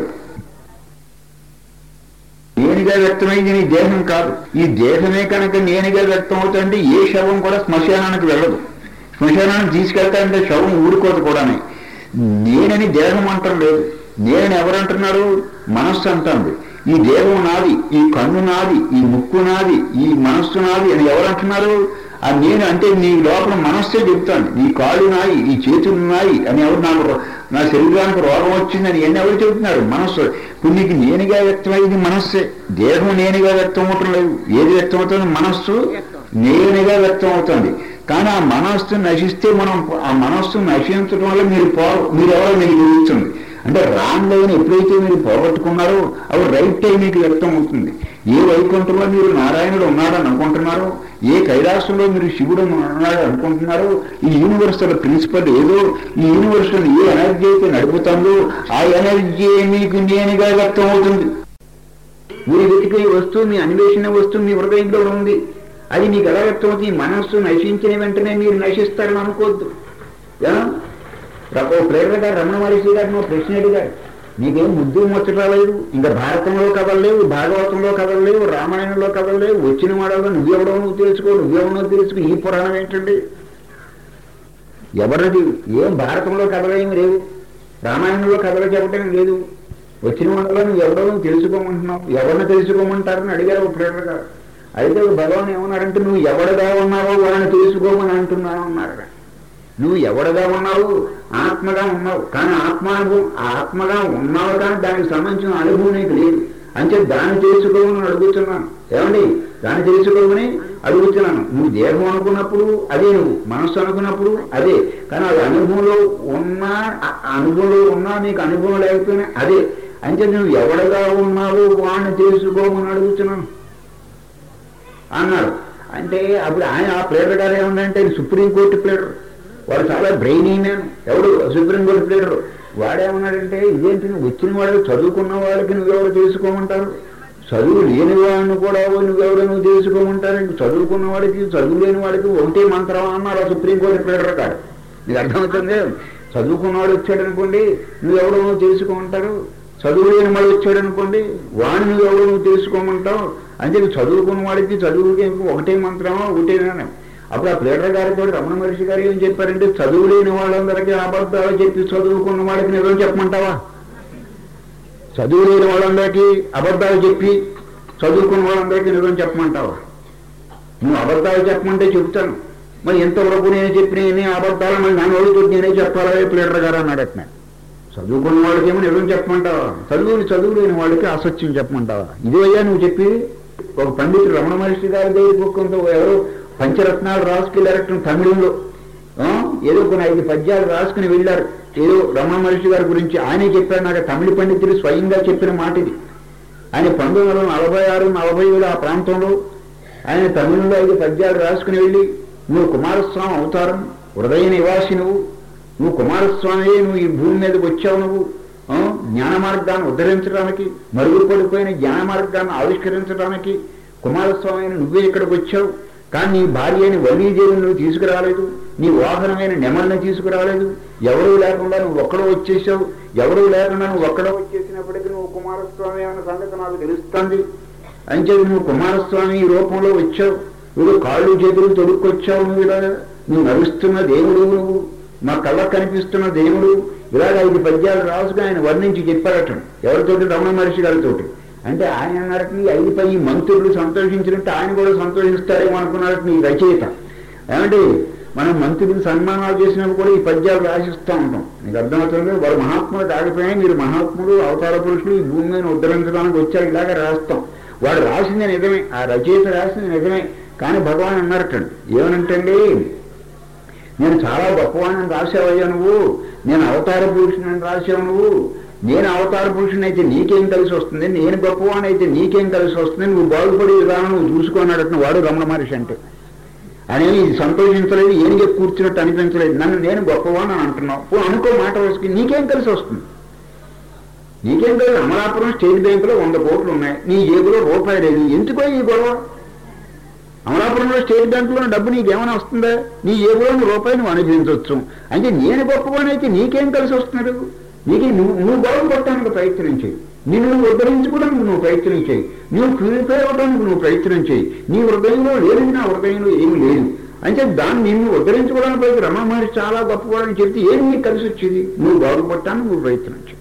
నేనుగా వ్యక్తమైంది నీ దేహం కాదు ఈ దేహమే కనుక నేనుగా వ్యక్తం అవుతుంటే ఏ శవం కూడా శ్మశానానికి వెళ్ళదు శ్మశానానికి తీసుకెళ్తానంటే శవం ఊరుకోదు కూడానే నేనని దేహం అంటం లేదు నేను ఎవరంటున్నారు మనస్సు అంటుంది ఈ దేహం నాది ఈ కన్ను నాది ఈ ముక్కు నాది ఈ మనస్సు నాది అని ఎవరంటున్నారు ఆ నేను అంటే నీ లోపల మనస్సే చెప్తాను నీ కాళ్ళు నాయి ఈ చేతులు నాయి అని ఎవరు నాకు రో- నా శరీరానికి రోగం వచ్చిందని ఎన్ని ఎవరు చెబుతున్నారు మనస్సు ఇప్పుడు నీకు నేనుగా వ్యక్తమైంది మనస్సే దేహం నేనుగా వ్యక్తం అవటం లేదు ఏది వ్యక్తం అవుతుంది మనస్సు నేనుగా వ్యక్తం అవుతుంది కానీ ఆ మనస్సు నశిస్తే మనం ఆ మనస్సు నశించడం వల్ల మీరు పో మీరెవరో మీకు తెలుస్తుంది అంటే రాంగ్ లైన్ ఎప్పుడైతే మీరు పోగొట్టుకున్నారో అవి రైట్ టైం మీకు వ్యక్తం అవుతుంది ఏ వైకుంఠంలో మీరు నారాయణుడు ఉన్నాడని అనుకుంటున్నారో ఏ కైలాసంలో మీరు శివుడు ఉన్నాడు అనుకుంటున్నారో ఈ యూనివర్సల్ ప్రిన్సిపల్ ఏదో ఈ యూనివర్సల్ ఏ ఎనర్జీ అయితే నడుపుతుందో ఆ ఎనర్జీ మీకు నేనుగా వ్యక్తం అవుతుంది మీరు వెతికే వస్తువు మీ అన్వేషణ వస్తువు మీ హృదయంలో ఉంది అది మీకు ఎలా వ్యక్తం అవుతుంది ఈ మనస్సు నశించిన వెంటనే మీరు నశిస్తారని అనుకోవద్దు యా? ఓ ప్రేరణ గారు రమణ మహర్షి గారు నువ్వు ప్రశ్న అడిగారు నీకేం ముద్దు ముచ్చట లేదు ఇంకా భారతంలో కథలు లేవు భాగవతంలో కథలు లేవు రామాయణంలో కథలు లేవు వచ్చిన వాడలో నువ్వెవడో నువ్వు తెలుసుకో నువ్వెవడో తెలుసుకో ఈ పురాణం ఏంటండి ఎవరిది ఏం భారతంలో కథలు ఏమి లేవు రామాయణంలో కథలు చెప్పడం లేదు వచ్చిన వాళ్ళలో నువ్వు ఎవడో నువ్వు తెలుసుకోమంటున్నావు ఎవరిని తెలుసుకోమంటారని అడిగారు ఒక ప్రేరణ గారు అయితే భగవాన్ ఏమన్నారంటే నువ్వు ఎవడగా ఉన్నావో వాళ్ళని తెలుసుకోమని అంటున్నావు అన్నారు నువ్వు ఎవడగా ఉన్నావు ఆత్మగా ఉన్నావు కానీ ఆత్మానుభవం ఆత్మగా ఉన్నావు కానీ దానికి సంబంధించిన అనుభవం నీకు లేదు అంటే దాన్ని తెలుసుకోమని అడుగుతున్నాను ఏమండి దాన్ని తెలుసుకోమని అడుగుతున్నాను నువ్వు దేహం అనుకున్నప్పుడు అదే నువ్వు మనస్సు అనుకున్నప్పుడు అదే కానీ అది అనుభవంలో ఉన్నా ఆ అనుభవంలో ఉన్నా నీకు అనుభవం లేకపోయినా అదే అంటే నువ్వు ఎవడగా ఉన్నావో వాడిని తెలుసుకోమని అడుగుతున్నాను అన్నాడు అంటే అప్పుడు ఆయన ఆ ప్లేటర్ గారు ఏమన్నంటే సుప్రీంకోర్టు ప్లేటర్ వాడు చాలా బ్రెయినీ మ్యాన్ ఎవడు సుప్రీంకోర్టు ప్లేటర్ వాడేమన్నాడంటే ఇదేంటి నువ్వు వచ్చిన వాడు చదువుకున్న వాళ్ళకి నువ్వెవరు తెలుసుకోమంటారు చదువు లేని వాడిని కూడా నువ్వెవరు నువ్వు తెలుసుకోమంటారు ఇంక చదువుకున్న వాడికి చదువు లేని వాడికి ఒకటే మంత్రం అన్నారు ఆ సుప్రీంకోర్టు ప్లేటర్ కాదు నీకు అర్థమవుతుంది చదువుకున్నవాడు వచ్చాడు అనుకోండి నువ్వెవడో నువ్వు తెలుసుకోమంటారు చదువు లేని వాడు వచ్చాడు అనుకోండి వాడిని నువ్వు ఎవడో నువ్వు తెలుసుకోమంటావు అంటే చదువుకున్న వాడికి చదువుకి ఒకటే మంత్రమా ఒకటేనా అప్పుడు ఆ ప్లేటర్ గారితో రమణ మహర్షి గారు ఏం చెప్పారంటే చదువు లేని వాళ్ళందరికీ అబద్ధాలు చెప్పి చదువుకున్న వాడికి నిజం చెప్పమంటావా చదువు లేని వాళ్ళందరికీ అబద్ధాలు చెప్పి చదువుకున్న వాళ్ళందరికీ నిజం చెప్పమంటావా నువ్వు అబద్ధాలు చెప్పమంటే చెప్తాను మరి ఎంతవరకు నేను చెప్పిన ఎన్ని అబద్ధాలు మరి నన్ను అడుగుతుంది నేనే చెప్పాలా ప్లేటర్ గారు అన్నాడు అట్లా చదువుకున్న వాళ్ళకేమో నిజం చెప్పమంటావా చదువుని చదువు లేని వాళ్ళకి అసత్యం చెప్పమంటావా ఇదే అయ్యా నువ్వు చెప్పి ఒక పండితుడు రమణ మహర్షి గారి దగ్గర కొంత ఎవరో పంచరత్నాలు రాసుకెళ్ళారట తమిళంలో ఆ, ఏదో కొన్ని ఐదు పద్యాలు రాసుకుని వెళ్ళారు ఏదో రమణ మహర్షి గారి గురించి ఆయనే చెప్పారు నాకు తమిళ పండితుడు స్వయంగా చెప్పిన మాట ఇది ఆయన పంతొమ్మిది వందల నలభై ఆరు నలభై ఏడు ఆ ప్రాంతంలో ఆయన తమిళంలో ఐదు పద్యాలు రాసుకుని వెళ్ళి నువ్వు కుమారస్వామి అవతారం హృదయ నివాసి నువ్వు నువ్వు కుమారస్వామి నువ్వు ఈ భూమి మీదకి వచ్చావు నువ్వు ఆ, జ్ఞాన మార్గాన్ని ఉద్ధరించడానికి మరుగుపడిపోయిన జ్ఞాన మార్గాన్ని ఆవిష్కరించడానికి కుమారస్వామి అయిన నువ్వే ఇక్కడికి వచ్చావు కానీ నీ భార్య అయిన వల్లీదేవిని నువ్వు తీసుకురాలేదు నీ వాహనమైన నెమల్ని తీసుకురాలేదు ఎవరూ లేకుండా నువ్వు ఒక్కడో వచ్చేసావు ఎవరూ లేకుండా నువ్వు ఒక్కడో వచ్చేసినప్పటికీ నువ్వు కుమారస్వామి అన్న సంగతి నాకు తెలుస్తుంది అంటే నువ్వు కుమారస్వామి ఈ రూపంలో వచ్చావు నువ్వు కాళ్ళు చేతులు తొడుక్కొచ్చావు నువ్వు ఇలా నువ్వు నడుస్తున్న దేవుడు నువ్వు మా కళ్ళకు కనిపిస్తున్న దేవుడు ఇలాగ ఐదు పద్యాలు రాసుకుని ఆయన వర్ణించి చెప్పారట ఎవరితోటి రమణ మహర్షి గారితోటి అంటే ఆయన అన్నారట ఈ ఐదు పై మంత్రులు సంతోషించినట్టు ఆయన కూడా సంతోషిస్తారేమో అనుకున్నారట ఈ రచయిత ఏమంటే మనం మంత్రులకు సన్మానాలు చేసినప్పుడు కూడా ఈ పద్యాలు రాసిస్తూ ఉంటాం నీకు అర్థమవుతుంది వారు మహాత్ములు కాకపోయినా మీరు మహాత్ములు అవతార పురుషులు ఈ భూమి మీద ఉద్ధరించడానికి వచ్చారు ఇలాగ రాస్తాం వాడు రాసింది నిజమే ఆ రచయిత రాసింది నిజమే కానీ భగవాన్ అన్నారటండి ఏమనంటండి నేను చాలా గొప్పవాణ్ణి రాసావయ్యా నువ్వు నేను అవతార పురుషుని రాసావు నువ్వు నేను అవతార పురుషుని అయితే నీకేం కలిసి వస్తుంది నేను గొప్పవాణి అయితే నీకేం కలిసి వస్తుంది నువ్వు బాగుపడే విధానం నువ్వు చూసుకొని వాడు రమణ మహర్షి అంటే అనేది ఇది సంతోషించలేదు ఏనిగే కూర్చున్నట్టు అనిపించలేదు నన్ను నేను గొప్పవాణి అని అంటున్నావు పో అనుకో మాట వేసుకుని నీకేం కలిసి వస్తుంది నీకేం కలిసి అమలాపురం స్టేట్ బ్యాంకులో వంద కోట్లు ఉన్నాయి నీ జేబులో రూపాయి లేదు ఎందుకో ఈ గొడవ అమలాపురంలో స్టేట్ బ్యాంకులో డబ్బు నీకేమైనా వస్తుందా నీ జేబులో నువ్వు రూపాయి నువ్వు అనుభవించవచ్చు అంటే నేను గొప్పవానైతే నీకేం కలిసి వస్తున్నారు నీకు నువ్వు నువ్వు బాగుపడటానికి ప్రయత్నం చేయి నిన్ను నువ్వు ఉద్ధరించుకోవడానికి నువ్వు ప్రయత్నం చేయి నువ్వు ప్యూరిఫై అవ్వడానికి నువ్వు ప్రయత్నం చేయి నీ హృదయంలో లేనిది నా హృదయంలో ఏమి లేదు అంటే దాన్ని నిన్ను ఉద్ధరించుకోవడానికి రమణ మహర్షి చాలా గొప్పవాడని చెప్తే ఏమి నీకు కలిసి వచ్చేది నువ్వు బాగుపడటానికి నువ్వు ప్రయత్నం చేయి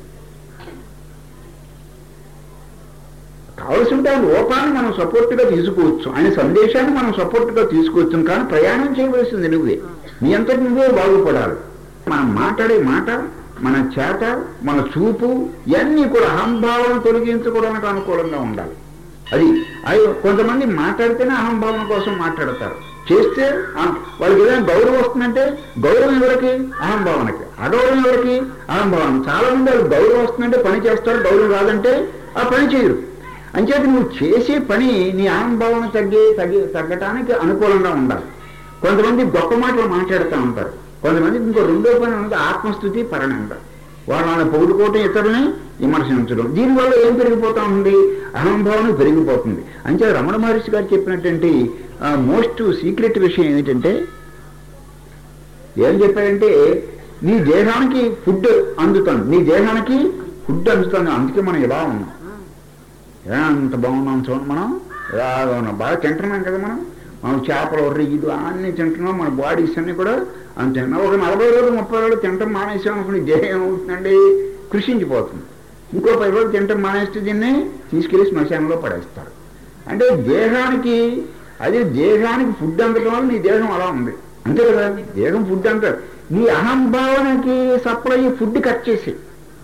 కావలసిన దాని లోపాన్ని మనం సపోర్ట్గా తీసుకోవచ్చు ఆయన సందేశాన్ని మనం సపోర్ట్గా తీసుకోవచ్చు కానీ ప్రయాణం చేయవలసింది నువ్వే నీ అంతటి నువ్వే బాగుపడాలి మనం మాట్లాడే మాట మన చేత మన చూపు ఇవన్నీ కూడా అహంభావం తొలగించుకోవడానికి అనుకూలంగా ఉండాలి అది అవి కొంతమంది మాట్లాడితేనే అహంభావం కోసం మాట్లాడతారు చేస్తే ఆ- వాళ్ళకి ఏదైనా గౌరవం వస్తుందంటే గౌరవం ఎవరికి అహంభావనకి అగౌరవం ఎవరికి అహంభావన చాలా మంది వాళ్ళు గౌరవం వస్తుందంటే పని చేస్తారు గౌరవం రాదంటే ఆ పని చేయరు అంచేత నువ్వు చేసే పని నీ అహంభావన తగ్గి తగ్గి తగ్గటానికి అనుకూలంగా ఉండాలి కొంతమంది గొప్ప మాటలు మాట్లాడుతూ ఉంటారు కొంతమంది ఇంకో రెండో పని ఉన్నది ఆత్మస్థుతి పరణంగా వాళ్ళని పొగుడుకోవటం ఇతరులని విమర్శించడం దీనివల్ల ఏం పెరిగిపోతా ఉంది అహంభావన పెరిగిపోతుంది అంతే రమణ మహర్షి గారు చెప్పినటువంటి మోస్ట్ సీక్రెట్ విషయం ఏమిటంటే ఏం చెప్పారంటే నీ దేహానికి ఫుడ్ అందుతుంది నీ దేహానికి ఫుడ్ అందుతుంది అందుకే మనం ఇలా ఉన్నాం ఎలా అంత బాగున్నాం చూడండి మనం ఇలాగా ఉన్నాం బాగా తింటున్నాం కదా మనం మనం చేపలు రొయ్యలు అన్నీ తింటున్నాం మన బాడీస్ అన్నీ కూడా అంత తింటున్నాం ఒక నలభై రోజులు ముప్పై రోజులు తింటాం మానేసాం అనుకుని దేహం ఏమవుతుందండి కృషించిపోతుంది ఇంకో పది రోజులు తింటాం మానేస్తే దీన్ని తీసుకెళ్లి శ్మశానంలో పడేస్తారు అంటే దేహానికి అదే దేహానికి ఫుడ్ అందడం వల్ల నీ దేహం అలా ఉంది అంతే కదా దేహం ఫుడ్ అంటారు నీ అహంభావనకి సప్లై ఫుడ్ కట్ చేసి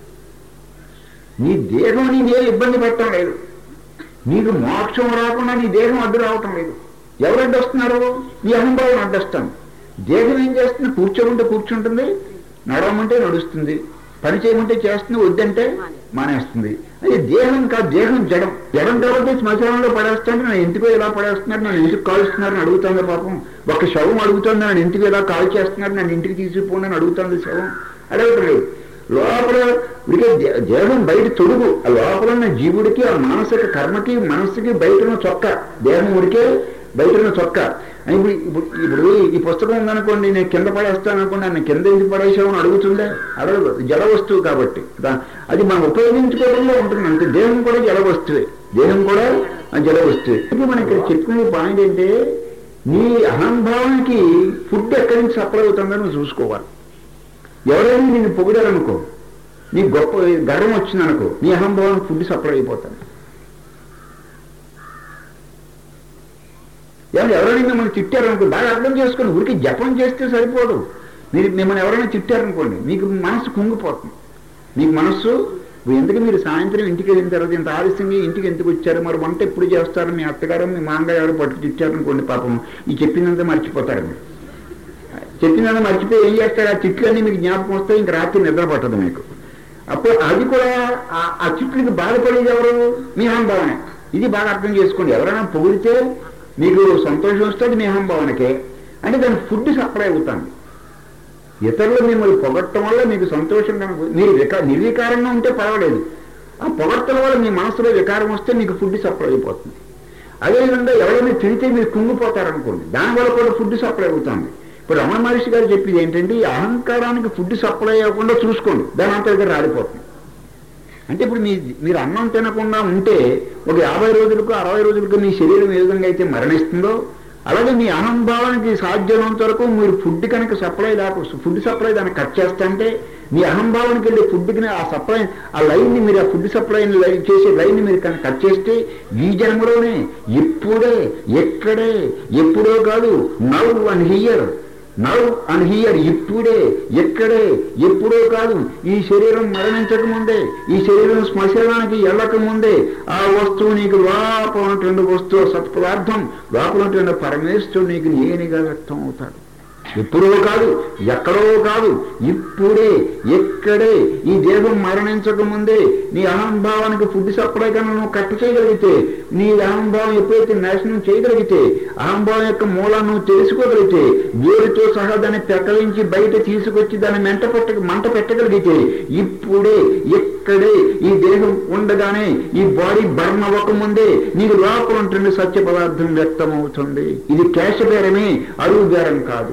నీ దేహం నీకు ఏ ఇబ్బంది పెట్టడం లేదు నీకు మోక్షం రాకుండా నీ దేహం అడ్డు రావటం లేదు ఎవరు అడ్డు వస్తున్నారు నీ అహంభావం అడ్డొస్తాను దేహం ఏం చేస్తుంది కూర్చోమంటే కూర్చుంటుంది నడవమంటే నడుస్తుంది పని చేయమంటే చేస్తుంది వద్దంటే మానేస్తుంది అది దేహం కాదు దేహం జడం జడం కాబట్టి శ్మశానంలో పడేస్తాను నన్ను ఎందుకో ఇలా పడేస్తున్నారు నన్ను ఎందుకు కాలుస్తున్నారని అడుగుతుంది పాపం ఒక శవం అడుగుతుంది నన్ను ఎందుకు ఇలా కాల్ చేస్తున్నారు నన్ను ఇంటికి తీసుకుపోండి అని అడుగుతుంది శవం అడగట్లేదు లోపల ఉడికే దే- దేహం బయట తొడుగు ఆ లోపల ఉన్న జీవుడికి ఆ మానసిక కర్మకి మనస్సుకి బయట ఉన్న చొక్క దేహం ఉడికే బయట ఉన్న చొక్క ఇప్పుడు ఇప్పుడు ఇప్పుడు ఈ పుస్తకం ఉందనుకోండి నేను కింద పడేస్తాను అనుకోండి నన్ను కింద ఎందుకు పడేసామని అడుగుతుందే అడగదు జడ వస్తువు కాబట్టి దా- అది మనం ఉపయోగించుకోవడంలో ఉంటుంది అంతే దేహం కూడా జడ వస్తువే దేహం కూడా ఆ జడ వస్తువే ఇప్పుడు మనం ఇక్కడ చెప్పుకునే పాయింట్ ఏంటంటే నీ అహంభావానికి ఫుడ్ ఎక్కడి నుంచి సప్లై అవుతుందో నువ్వు చూసుకోవాలి ఎవరైనా నిన్ను పొగిడారనుకో నీ గొప్ప గర్వం వచ్చిందనుకో నీ అహంభావం ఫుడ్ సప్లై అయిపోతాను ఎవరు ఎవరైనా మిమ్మల్ని తిట్టారనుకో బాగా అర్థం చేసుకొని ఊరికి జపం చేస్తే సరిపోదు మీరు మిమ్మల్ని ఎవరైనా తిట్టారనుకోండి మీకు మనసు కుంగిపోతుంది మీకు మనస్సు ఎందుకు మీరు సాయంత్రం ఇంటికి వెళ్ళిన తర్వాత ఇంత ఆలస్యంగా ఇంటికి ఎందుకు వచ్చారు మరి వంట ఎప్పుడు చేస్తారు మీ అత్తగారు మీ మామగారు ఎవరు పట్టు తిట్టారనుకోండి పాపం ఈ చెప్పిందంతా మర్చిపోతారు మీరు చెప్పినా మర్చిపోయి ఏం చేస్తారు ఆ చిట్లన్నీ మీకు జ్ఞాపకం వస్తాయి ఇంక రాత్రి నిద్ర పట్టదు మీకు అప్పుడు అది కూడా ఆ- ఆ చిట్లకి బాధపడేది ఎవరు మీ అహంభావనే ఇది బాగా అర్థం చేసుకోండి ఎవరైనా పొగిడితే మీకు సంతోషం వస్తుంది మీ అహంభావనకే అంటే దానికి ఫుడ్ సప్లై అవుతుంది ఇతరులు మిమ్మల్ని పొగట్టడం వల్ల మీకు సంతోషం కనుక మీరు వికా నిర్వికారంగా ఉంటే పర్వాలేదు ఆ పొగట్టడం వల్ల మీ మనసులో వికారం వస్తే మీకు ఫుడ్ సప్లై అయిపోతుంది అదేవిధంగా ఎవరైనా తిరిగితే మీరు కుంగిపోతారనుకోండి దానివల్ల కూడా ఫుడ్ సప్లై అవుతుంది ఇప్పుడు రమణ మహర్షి గారు చెప్పేది ఏంటంటే ఈ అహంకారానికి ఫుడ్ సప్లై అవ్వకుండా చూసుకోండి దాని అంతా దగ్గర రాలిపోతుంది అంటే ఇప్పుడు మీ మీరు అన్నం తినకుండా ఉంటే ఒక యాభై రోజులకు అరవై రోజులకు మీ శరీరం ఏ విధంగా అయితే మరణిస్తుందో అలాగే మీ అహంభావానికి సాధ్యమైనంత వరకు మీరు ఫుడ్ కనుక సప్లై లేకపోతే ఫుడ్ సప్లై దాన్ని కట్ చేస్తుంటే మీ అహంభావానికి వెళ్ళే ఫుడ్కి ఆ సప్లై ఆ లైన్ని మీరు ఆ ఫుడ్ సప్లై చేసే లైన్ని మీరు కనుక కట్ చేస్తే ఈ జన్మలోనే ఇప్పుడే ఎక్కడే ఎప్పుడో కాదు now and here now and here ఇప్పుడే ఎక్కడే ఎప్పుడో కాదు ఈ శరీరం మరణించక ముందే ఈ శరీరం శ్మశానానికి వెళ్ళక ముందే ఆ వస్తువు నీకు లోపల ఉన్నటువంటి వస్తువు సత్పదార్థం లోపల ఉన్నటువంటి పరమేశ్వరుడు నీకు ఏనిగా వ్యక్తం అవుతాడు ఎప్పుడో కాదు ఎక్కడో కాదు ఇప్పుడే ఎక్కడే ఈ దేహం మరణించక ముందే నీ అహంభావానికి ఫుడ్ సప్లై కన్నా నువ్వు కట్టు చేయగలిగితే నీ అహంభావం ఎప్పుడైతే నాశనం చేయగలిగితే అహంభావం యొక్క మూలాన్ని నువ్వు తెలుసుకోగలిగితే వేరుతో సహా దాన్ని పెక్కలించి బయట తీసుకొచ్చి దాన్ని మెంట పెట్ట మంట పెట్టగలిగితే ఇప్పుడే ఎక్కడే ఈ దేహం ఉండగానే ఈ బాడీ బర్న్ అవ్వకముందే నీకు లోపల ఉంటుంది సత్య పదార్థం వ్యక్తమవుతుంది ఇది కేశబేరమే అరువు బేరం కాదు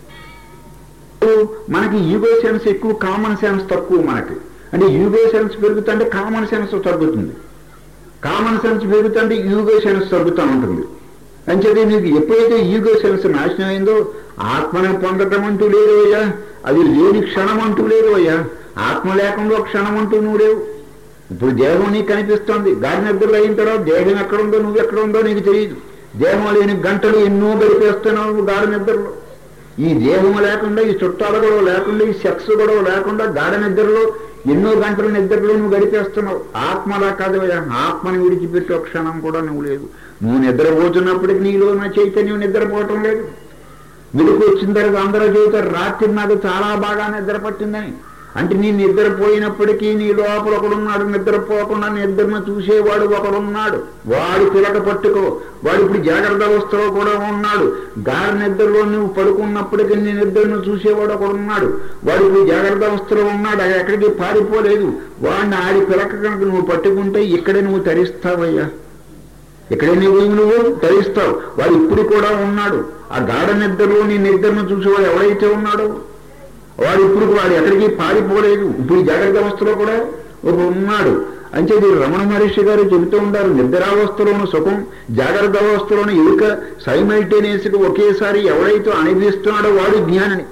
మనకి యూగో సెన్స్ ఎక్కువ కామన్ సెన్స్ తక్కువ మనకి అంటే యూగో సెన్స్ పెరుగుతుంటే కామన్ సెన్స్ తగ్గుతుంది కామన్ సెన్స్ పెరుగుతుంటే యూగో సెన్స్ తగ్గుతూ ఉంటుంది అంచేది నీకు ఎప్పుడైతే యూగో సెన్స్ నాశనం అయిందో ఆత్మని పొందటం అంటూ లేదు అయ్యా అది లేని క్షణం అంటూ లేదు అయ్యా ఆత్మ లేకుండా ఒక క్షణం అంటూ నువ్వు లేవు ఇప్పుడు దేహం నీకు కనిపిస్తోంది గాడి నిద్రలో అయిన తర్వాత దేహం ఎక్కడుందో నువ్వు ఎక్కడుందో నీకు తెలియదు దేహం లేని గంటలు ఎన్నో గడిపేస్తున్నావు నువ్వు గాడి నిద్రలో ఈ దేహం లేకుండా ఈ చుట్టాల గొడవ లేకుండా ఈ సెక్స్ గొడవ లేకుండా గాఢ నిద్రలో ఎన్నో గంటల నిద్రలో నువ్వు గడిపేస్తున్నావు ఆత్మలా కాదు ఆత్మని విడిచిపెట్టి ఒక క్షణం కూడా నువ్వు లేదు నువ్వు నిద్రపోతున్నప్పటికి నీలో నా చైతన్యం నిద్రపోవటం లేదు మెలకు వచ్చిన తర్వాత అందరూ చెబుతారు రాత్రి నాకు చాలా బాగా నిద్ర పట్టిందని అంటే నీ నిద్రపోయినప్పటికీ నీ లోపల ఒకడున్నాడు నిద్రపోకుండా నిద్రను చూసేవాడు ఒకడున్నాడు వాడు పిలక పట్టుకో వాడు ఇప్పుడు జాగ్రత్త అవస్థలో కూడా ఉన్నాడు గాలి నిద్రలో నువ్వు పడుకున్నప్పటికీ నీ నిద్రను చూసేవాడు ఒకడున్నాడు వాడు ఇప్పుడు జాగ్రత్త అవస్థలో ఉన్నాడు అది ఎక్కడికి పారిపోలేదు వాడిని ఆడి పిలక కనుక నువ్వు పట్టుకుంటే ఇక్కడే నువ్వు తరిస్తావయ్యా ఇక్కడే నువ్వు నువ్వు తరిస్తావు వాడు ఇప్పుడు కూడా ఉన్నాడు ఆ గాఢ నిద్రలో నీ నిద్రను చూసేవాడు ఎవడైతే ఉన్నాడో వాడు ఇప్పుడు వాడు ఎక్కడికి పారిపోలేదు ఇప్పుడు జాగ్రత్త అవస్థలో కూడా ఒక ఉన్నాడు అంచేది రమణ మహర్షి గారు చెబుతూ ఉంటారు నిద్రావస్థలోను సుఖం జాగ్రత్త అవస్థలోను ఎరుక సైమల్టేనియస్గా ఒకేసారి ఎవడైతే అనుభవిస్తున్నాడో వాడు జ్ఞానని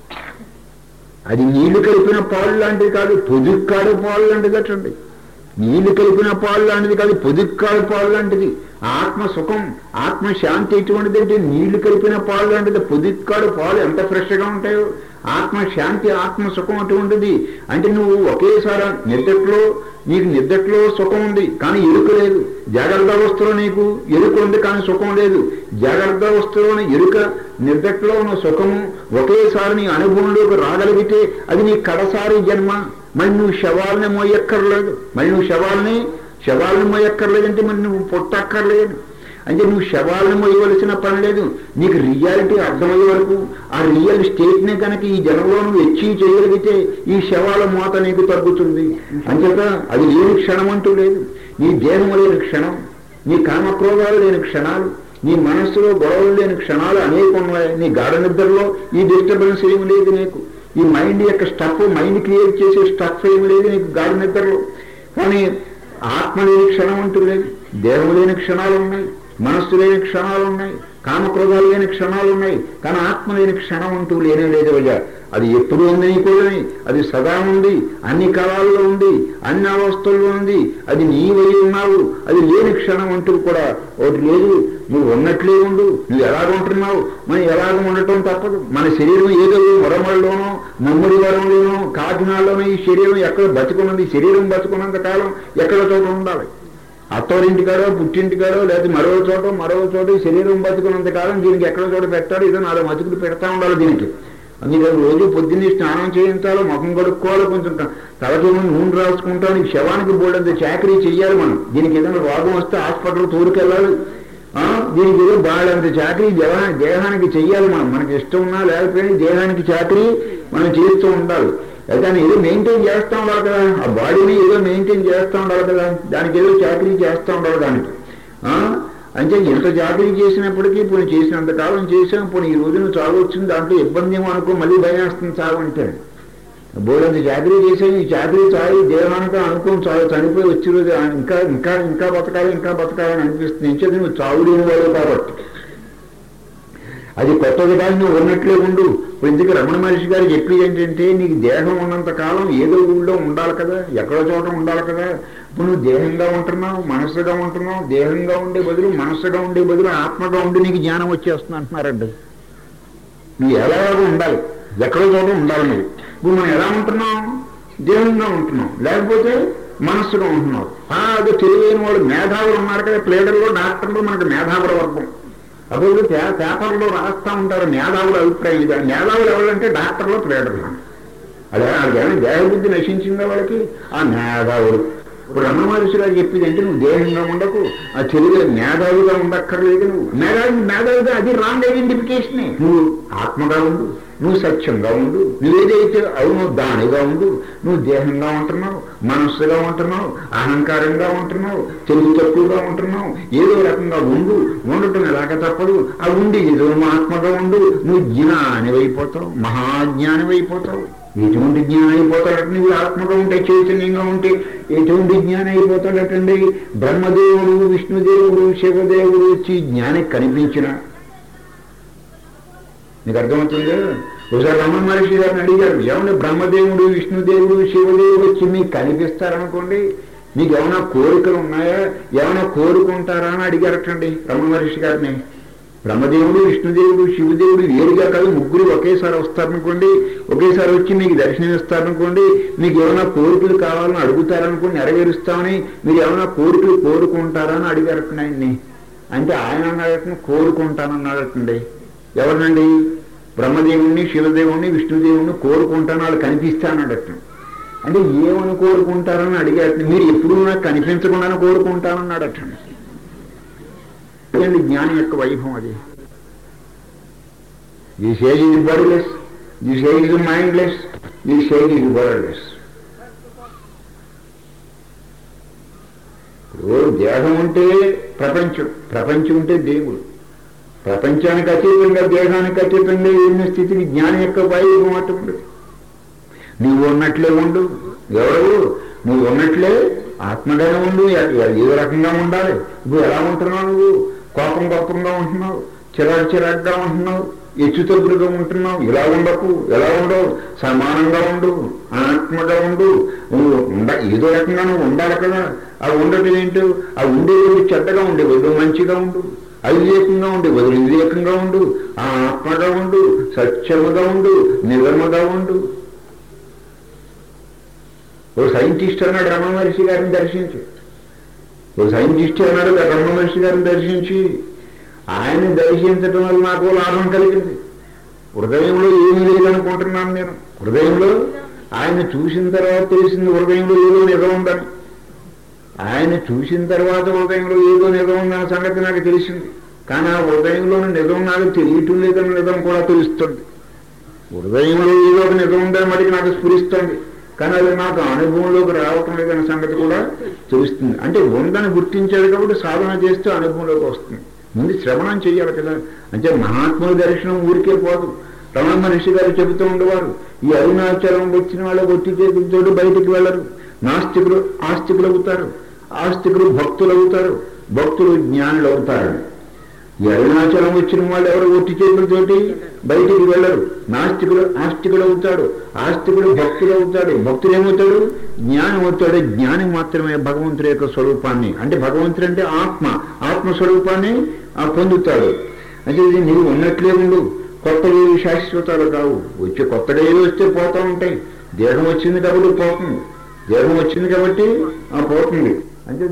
అది నీళ్లు కలిపిన పాలు లాంటిది కాదు పొదుక్కాడు పాలు లాంటిది అటండి నీళ్లు కలిపిన పాలు లాంటిది కాదు పొదుక్కాడు పాలు లాంటిది ఆత్మ సుఖం ఆత్మ శాంతి ఎటువంటిది అంటే నీళ్లు కలిపిన పాలు లాంటిది పొదుక్కాడు పాలు ఎంత ఫ్రెష్గా ఉంటాయో ఆత్మ శాంతి ఆత్మ సుఖం అటువంటిది అంటే నువ్వు ఒకేసారి నిద్దట్లో నీకు నిద్దట్లో సుఖం ఉంది కానీ ఎరుక లేదు జాగ్రత్త అవస్థలో నీకు ఎరుక ఉంది కానీ సుఖం లేదు జాగ్రత్త అవస్థలోని ఎరుక నిద్దట్లో ఉన్న సుఖము ఒకేసారి నీ అనుభవంలోకి రాగలిగితే అది నీ కడసారి జన్మ మరి నువ్వు శవాలని మోయక్కర్లేదు మరి నువ్వు శవాలని శవాలను మోయక్కర్లేదంటే మరి నువ్వు పొట్టక్కర్లేదు అంటే నువ్వు శవాలను మోయవలసిన పని లేదు నీకు రియాలిటీ అర్థమయ్యే వరకు ఆ రియల్ స్టేట్నే కనుక ఈ జనంలో నువ్వు అచీవ్ చేయగలిగితే ఈ శవాల మోత నీకు తగ్గుతుంది అంచేత అది లేని క్షణం అంటూ లేదు నీ దేహం లేని క్షణం నీ కామక్రోధాలు లేని క్షణాలు నీ మనస్సులో గొడవలు లేని క్షణాలు అనేక ఉన్నాయి నీ గాఢ నిద్రలో ఈ డిస్టర్బెన్స్ ఏమి లేదు నీకు ఈ మైండ్ యొక్క స్టఫ్ మైండ్ క్రియేట్ చేసే స్టఫ్ ఏమి లేదు నీకు గాఢ నిద్రలో కానీ ఆత్మ లేని క్షణం అంటూ లేదు దేహం లేని క్షణాలు ఉన్నాయి మనస్సు లేని క్షణాలు ఉన్నాయి కామక్రోధాలు లేని క్షణాలు ఉన్నాయి కానీ ఆత్మ లేని క్షణం అంటూ లేనే లేదు అయ్యా అది ఎప్పుడు ఉంది కూడా అది సదా ఉంది అన్ని కాలాల్లో ఉంది అన్ని అవస్థల్లో ఉంది అది నీవై ఉన్నావు అది లేని క్షణం అంటూ కూడా ఒకటి లేదు నువ్వు ఉన్నట్లే ఉండు నువ్వు ఎలాగ ఉంటున్నావు మనం ఎలాగ ఉండటం తప్పదు మన శరీరం ఏదో మురమల్లోనో ముమ్మడి వరంలోనో కాకినాడలోనో ఈ శరీరం ఎక్కడ బతుకున్నది శరీరం బతుకున్నంత కాలం ఎక్కడ చోట ఉండాలి అత్తవారింటికాడో పుట్టింటికాడో లేదా మరో చోట మరో చోట ఈ శరీరం బతుకున్నంత కాలం దీనికి ఎక్కడ చోట పెట్టాలి ఏదో నాలుగు మతుకులు పెడతా ఉండాలి దీనికి అందుకే రోజు పొద్దున్నే స్నానం చేయించాలో ముఖం కడుక్కోవాలి కొంచెం తలకి నూనె రాసుకుంటాం ఈ శవానికి బోర్డంత చాకరీ చెయ్యాలి మనం దీనికి ఏదైనా రోగం వస్తే హాస్పిటల్ తోరుకెళ్ళాలి ఆ, దీనికి ఏదో బాగా చాకరీ దేహ దేహానికి చెయ్యాలి మనం మనకి ఇష్టం ఉన్నా లేకపోయినా దేహానికి చాకరీ మనం చేస్తూ ఉండాలి దాన్ని ఏదో మెయింటైన్ చేస్తూ ఉండాలి కదా ఆ బాడీని ఏదో మెయింటైన్ చేస్తూ ఉండాలి కదా దానికి ఏదో చాకరీ చేస్తూ ఉండాలి దానికి ఆ? అంటే ఎంత చాకరీ చేసినప్పటికీ ఇప్పుడు చేసినంత కాలం చేసాం ఇప్పుడు ఈ రోజున చావు వచ్చింది దాంట్లో ఇబ్బంది ఏమో అనుకో మళ్ళీ భయం వస్తుంది చావు అంటే బోడంత చాకరీ చేసాం ఈ చాకరీ చాయి దేహానికి అనుకోని చావు చనిపోయి వచ్చే రోజు ఆ ఇంకా ఇంకా ఇంకా బతకాలి ఇంకా బతకాలని అనిపిస్తుంది ఇంచేది నువ్వు చావు లేని వాడు కాబట్టి అది కొత్తది కాదు నువ్వు ఉన్నట్లే ఉండు ఇప్పుడు ఇందుకు రమణ మహర్షి గారు చెప్పేది ఏంటంటే నీకు దేహం ఉన్నంత కాలం ఏదో ఊళ్ళో ఉండాలి కదా ఎక్కడో చోట ఉండాలి కదా ఇప్పుడు నువ్వు దేహంగా ఉంటున్నావు మనస్సుగా ఉంటున్నావు దేహంగా ఉండే బదులు మనస్సుగా ఉండే బదులు ఆత్మగా ఉండి నీకు జ్ఞానం వచ్చేస్తుంది అంటున్నారండి నువ్వు ఎలాగో ఉండాలి ఎక్కడో చోట ఉండాలి నువ్వు ఇప్పుడు మనం ఎలా ఉంటున్నాం దేహంగా ఉంటున్నాం లేకపోతే మనస్సుగా ఉంటున్నావు ఆ, అదే తెలియని వాడు మేధావులు ఉన్నారు కదా ప్లేడర్లో డాక్టర్లు మనకి మేధావుల వర్గం అప్పుడు పే పేపర్లో రాస్తా ఉంటారు మేధావుల అభిప్రాయం ఇది మేధావులు ఎవరంటే డాక్టర్లు ప్లేడర్లు అదే వాళ్ళకి ఏమైనా దేహబుద్ధి నశించిందా వాళ్ళకి ఆ మేధావులు ఇప్పుడు రమణ మహర్షి గారు చెప్పింది అంటే నువ్వు దేహంగా ఉండకు ఆ తెలుగు మేధావిగా ఉండక్కర్లేదు నువ్వు మేధావి మేధావిగా అది రాంగ్ ఐడెంటిఫికేషనే నువ్వు ఆత్మగా ఉండు నువ్వు సత్యంగా ఉండు నువ్వేదైతే అవును దానిగా ఉండు నువ్వు దేహంగా ఉంటున్నావు మనస్సుగా ఉంటున్నావు అహంకారంగా ఉంటున్నావు తెలుగు తక్కువగా ఉంటున్నావు ఏదో రకంగా ఉండు ఉండటం ఎలాగ తప్పదు ఆ ఉండి ఏదో ఆత్మగా ఉండు నువ్వు జ్ఞానివైపోతావు మహాజ్ఞానివైపోతావు ఎటువంటి జ్ఞానం అయిపోతాడట నువ్వు ఆత్మగా ఉంటే చైతన్యంగా ఉంటే ఎటువంటి జ్ఞానం అయిపోతాడటండి బ్రహ్మదేవుడు విష్ణుదేవుడు శివదేవుడు వచ్చి జ్ఞాని కనిపించిన నీకు అర్థమవుతుంది ఒకసారి రమణ మహర్షి గారిని అడిగారు ఏమన్నా బ్రహ్మదేవుడు విష్ణుదేవుడు శివదేవుడు వచ్చి మీకు కనిపిస్తారనుకోండి మీకు ఏమైనా కోరికలు ఉన్నాయా ఏమైనా కోరుకుంటారా అని అడిగారటండి రమణ మహర్షి గారిని బ్రహ్మదేవుడు విష్ణుదేవుడు శివదేవుడు వేరుగా కాదు ముగ్గురు ఒకేసారి వస్తారనుకోండి ఒకేసారి వచ్చి మీకు దర్శనం ఇస్తారనుకోండి మీకు ఏమైనా కోరికలు కావాలని అడుగుతారనుకోండి నెరవేరుస్తామని మీరు ఏమైనా కోరికలు కోరుకుంటారా అని అడిగారటండి ఆయన్ని అంటే ఆయన అన్నాడటండి కోరుకుంటానన్నాడటండి ఎవరినండి బ్రహ్మదేవుణ్ణి శివదేవుణ్ణి విష్ణుదేవుణ్ణి కోరుకుంటాను వాళ్ళు కనిపిస్తానడట అంటే ఏమని కోరుకుంటారని అడిగారు మీరు ఎప్పుడు నాకు కనిపించకుండానే కోరుకుంటానన్నాడట అదండి జ్ఞానం యొక్క వైభవం అది ఈ స్టేజ్ ఇది బాడీలెస్ ఈ స్టేజ్ ఇది మైండ్లెస్ ఈ స్టేజ్ ఇది బాడీలెస్ ఇప్పుడు దేహం ఉంటే ప్రపంచం ప్రపంచం ఉంటే దేవుడు ప్రపంచానికి అతీతంగా దేహానికి అతీతంగా ఉన్న స్థితికి జ్ఞానం యొక్క వైభవం అటు ఉండదు నువ్వు ఉన్నట్లే ఉండు ఎవరు నువ్వు ఉన్నట్లే ఆత్మగానే ఉండు ఎ- ఎ- ఏ రకంగా ఉండాలి ఇప్పుడు ఎలా ఉంటున్నావు నువ్వు కోపం కోపంగా ఉంటున్నావు చిరాకు చిరాకుగా ఉంటున్నావు హెచ్చు తగ్గులుగా ఉంటున్నావు ఇలా ఉండకు ఎలా ఉండవు సమానంగా ఉండు ఆత్మగా ఉండు నువ్వు ఉండ ఏదో రకంగా నువ్వు ఉండాలి కదా ఆ ఉండటం ఏంటో ఆ ఉండే వదిలి చెడ్డగా ఉండే వదిలి మంచిగా ఉండు అవివేకంగా ఉండి వదిలి వివేకంగా ఉండు ఆ ఆత్మగా ఉండు సత్యముగా ఉండు నిజముగా ఉండు ఓ సైంటిస్ట్ అన్నాడు రమణ మహర్షి గారిని దర్శించి ఓ సైంటిస్ట్ అన్నాడు రమణ మహర్షి గారిని దర్శించి ఆయన దర్శించడం వల్ల నాకు లాభం కలిగింది హృదయంలో ఏమీ లేదనుకుంటున్నాను నేను హృదయంలో ఆయన చూసిన తర్వాత తెలిసింది హృదయంలో ఏదో నిజం ఉందని ఆయన చూసిన తర్వాత హృదయంలో ఏదో నిజం ఉందన్న సంగతి నాకు తెలిసింది కానీ ఆ హృదయంలోని నిజం నాకు తెలియటం లేదని నిజం కూడా తెలుస్తుంది హృదయంలో ఏదో ఒక నిజం ఉందని మటుకు నాకు స్ఫురిస్తుంది కానీ అది నాకు అనుభవంలోకి రావటం లేదన్న సంగతి కూడా తెలుస్తుంది అంటే ఉందని గుర్తించాడు కాబట్టి సాధన చేస్తే అనుభవంలోకి వస్తుంది ముందు శ్రవణం చేయాలి కదా అంటే మహాత్ముల దర్శనం ఊరికే పోదు రమణ మహర్షి గారు చెబుతూ ఉండేవారు ఈ అరుణాచలం వచ్చిన వాళ్ళ ఒట్టి చేతులతో బయటికి వెళ్ళరు నాస్తికులు ఆస్తికులు అవుతారు ఆస్తికులు భక్తులు అవుతారు భక్తులు జ్ఞానులు అవుతారు ఈ అరుణాచలం వచ్చిన వాళ్ళు ఎవరు ఒట్టి చేతులతోటి బయటికి వెళ్ళరు నాస్తికుడు ఆస్తికుడు అవుతాడు ఆస్తికుడు భక్తుడు అవుతాడు భక్తుడు ఏమవుతాడు జ్ఞానం అవుతాడు జ్ఞాని మాత్రమే భగవంతుడి యొక్క స్వరూపాన్ని అంటే భగవంతుడు అంటే ఆత్మ ఆత్మ స్వరూపాన్ని ఆ పొందుతాడు అంటే ఇది నీవు ఉన్నట్లే ఉండు కొత్తగా ఏవి శాశ్వతాలు కావు వచ్చే కొత్తగా ఏవి వస్తే పోతా ఉంటాయి దేహం వచ్చింది కాబట్టి పోతుంది దేహం వచ్చింది కాబట్టి ఆ పోతుంది అంటే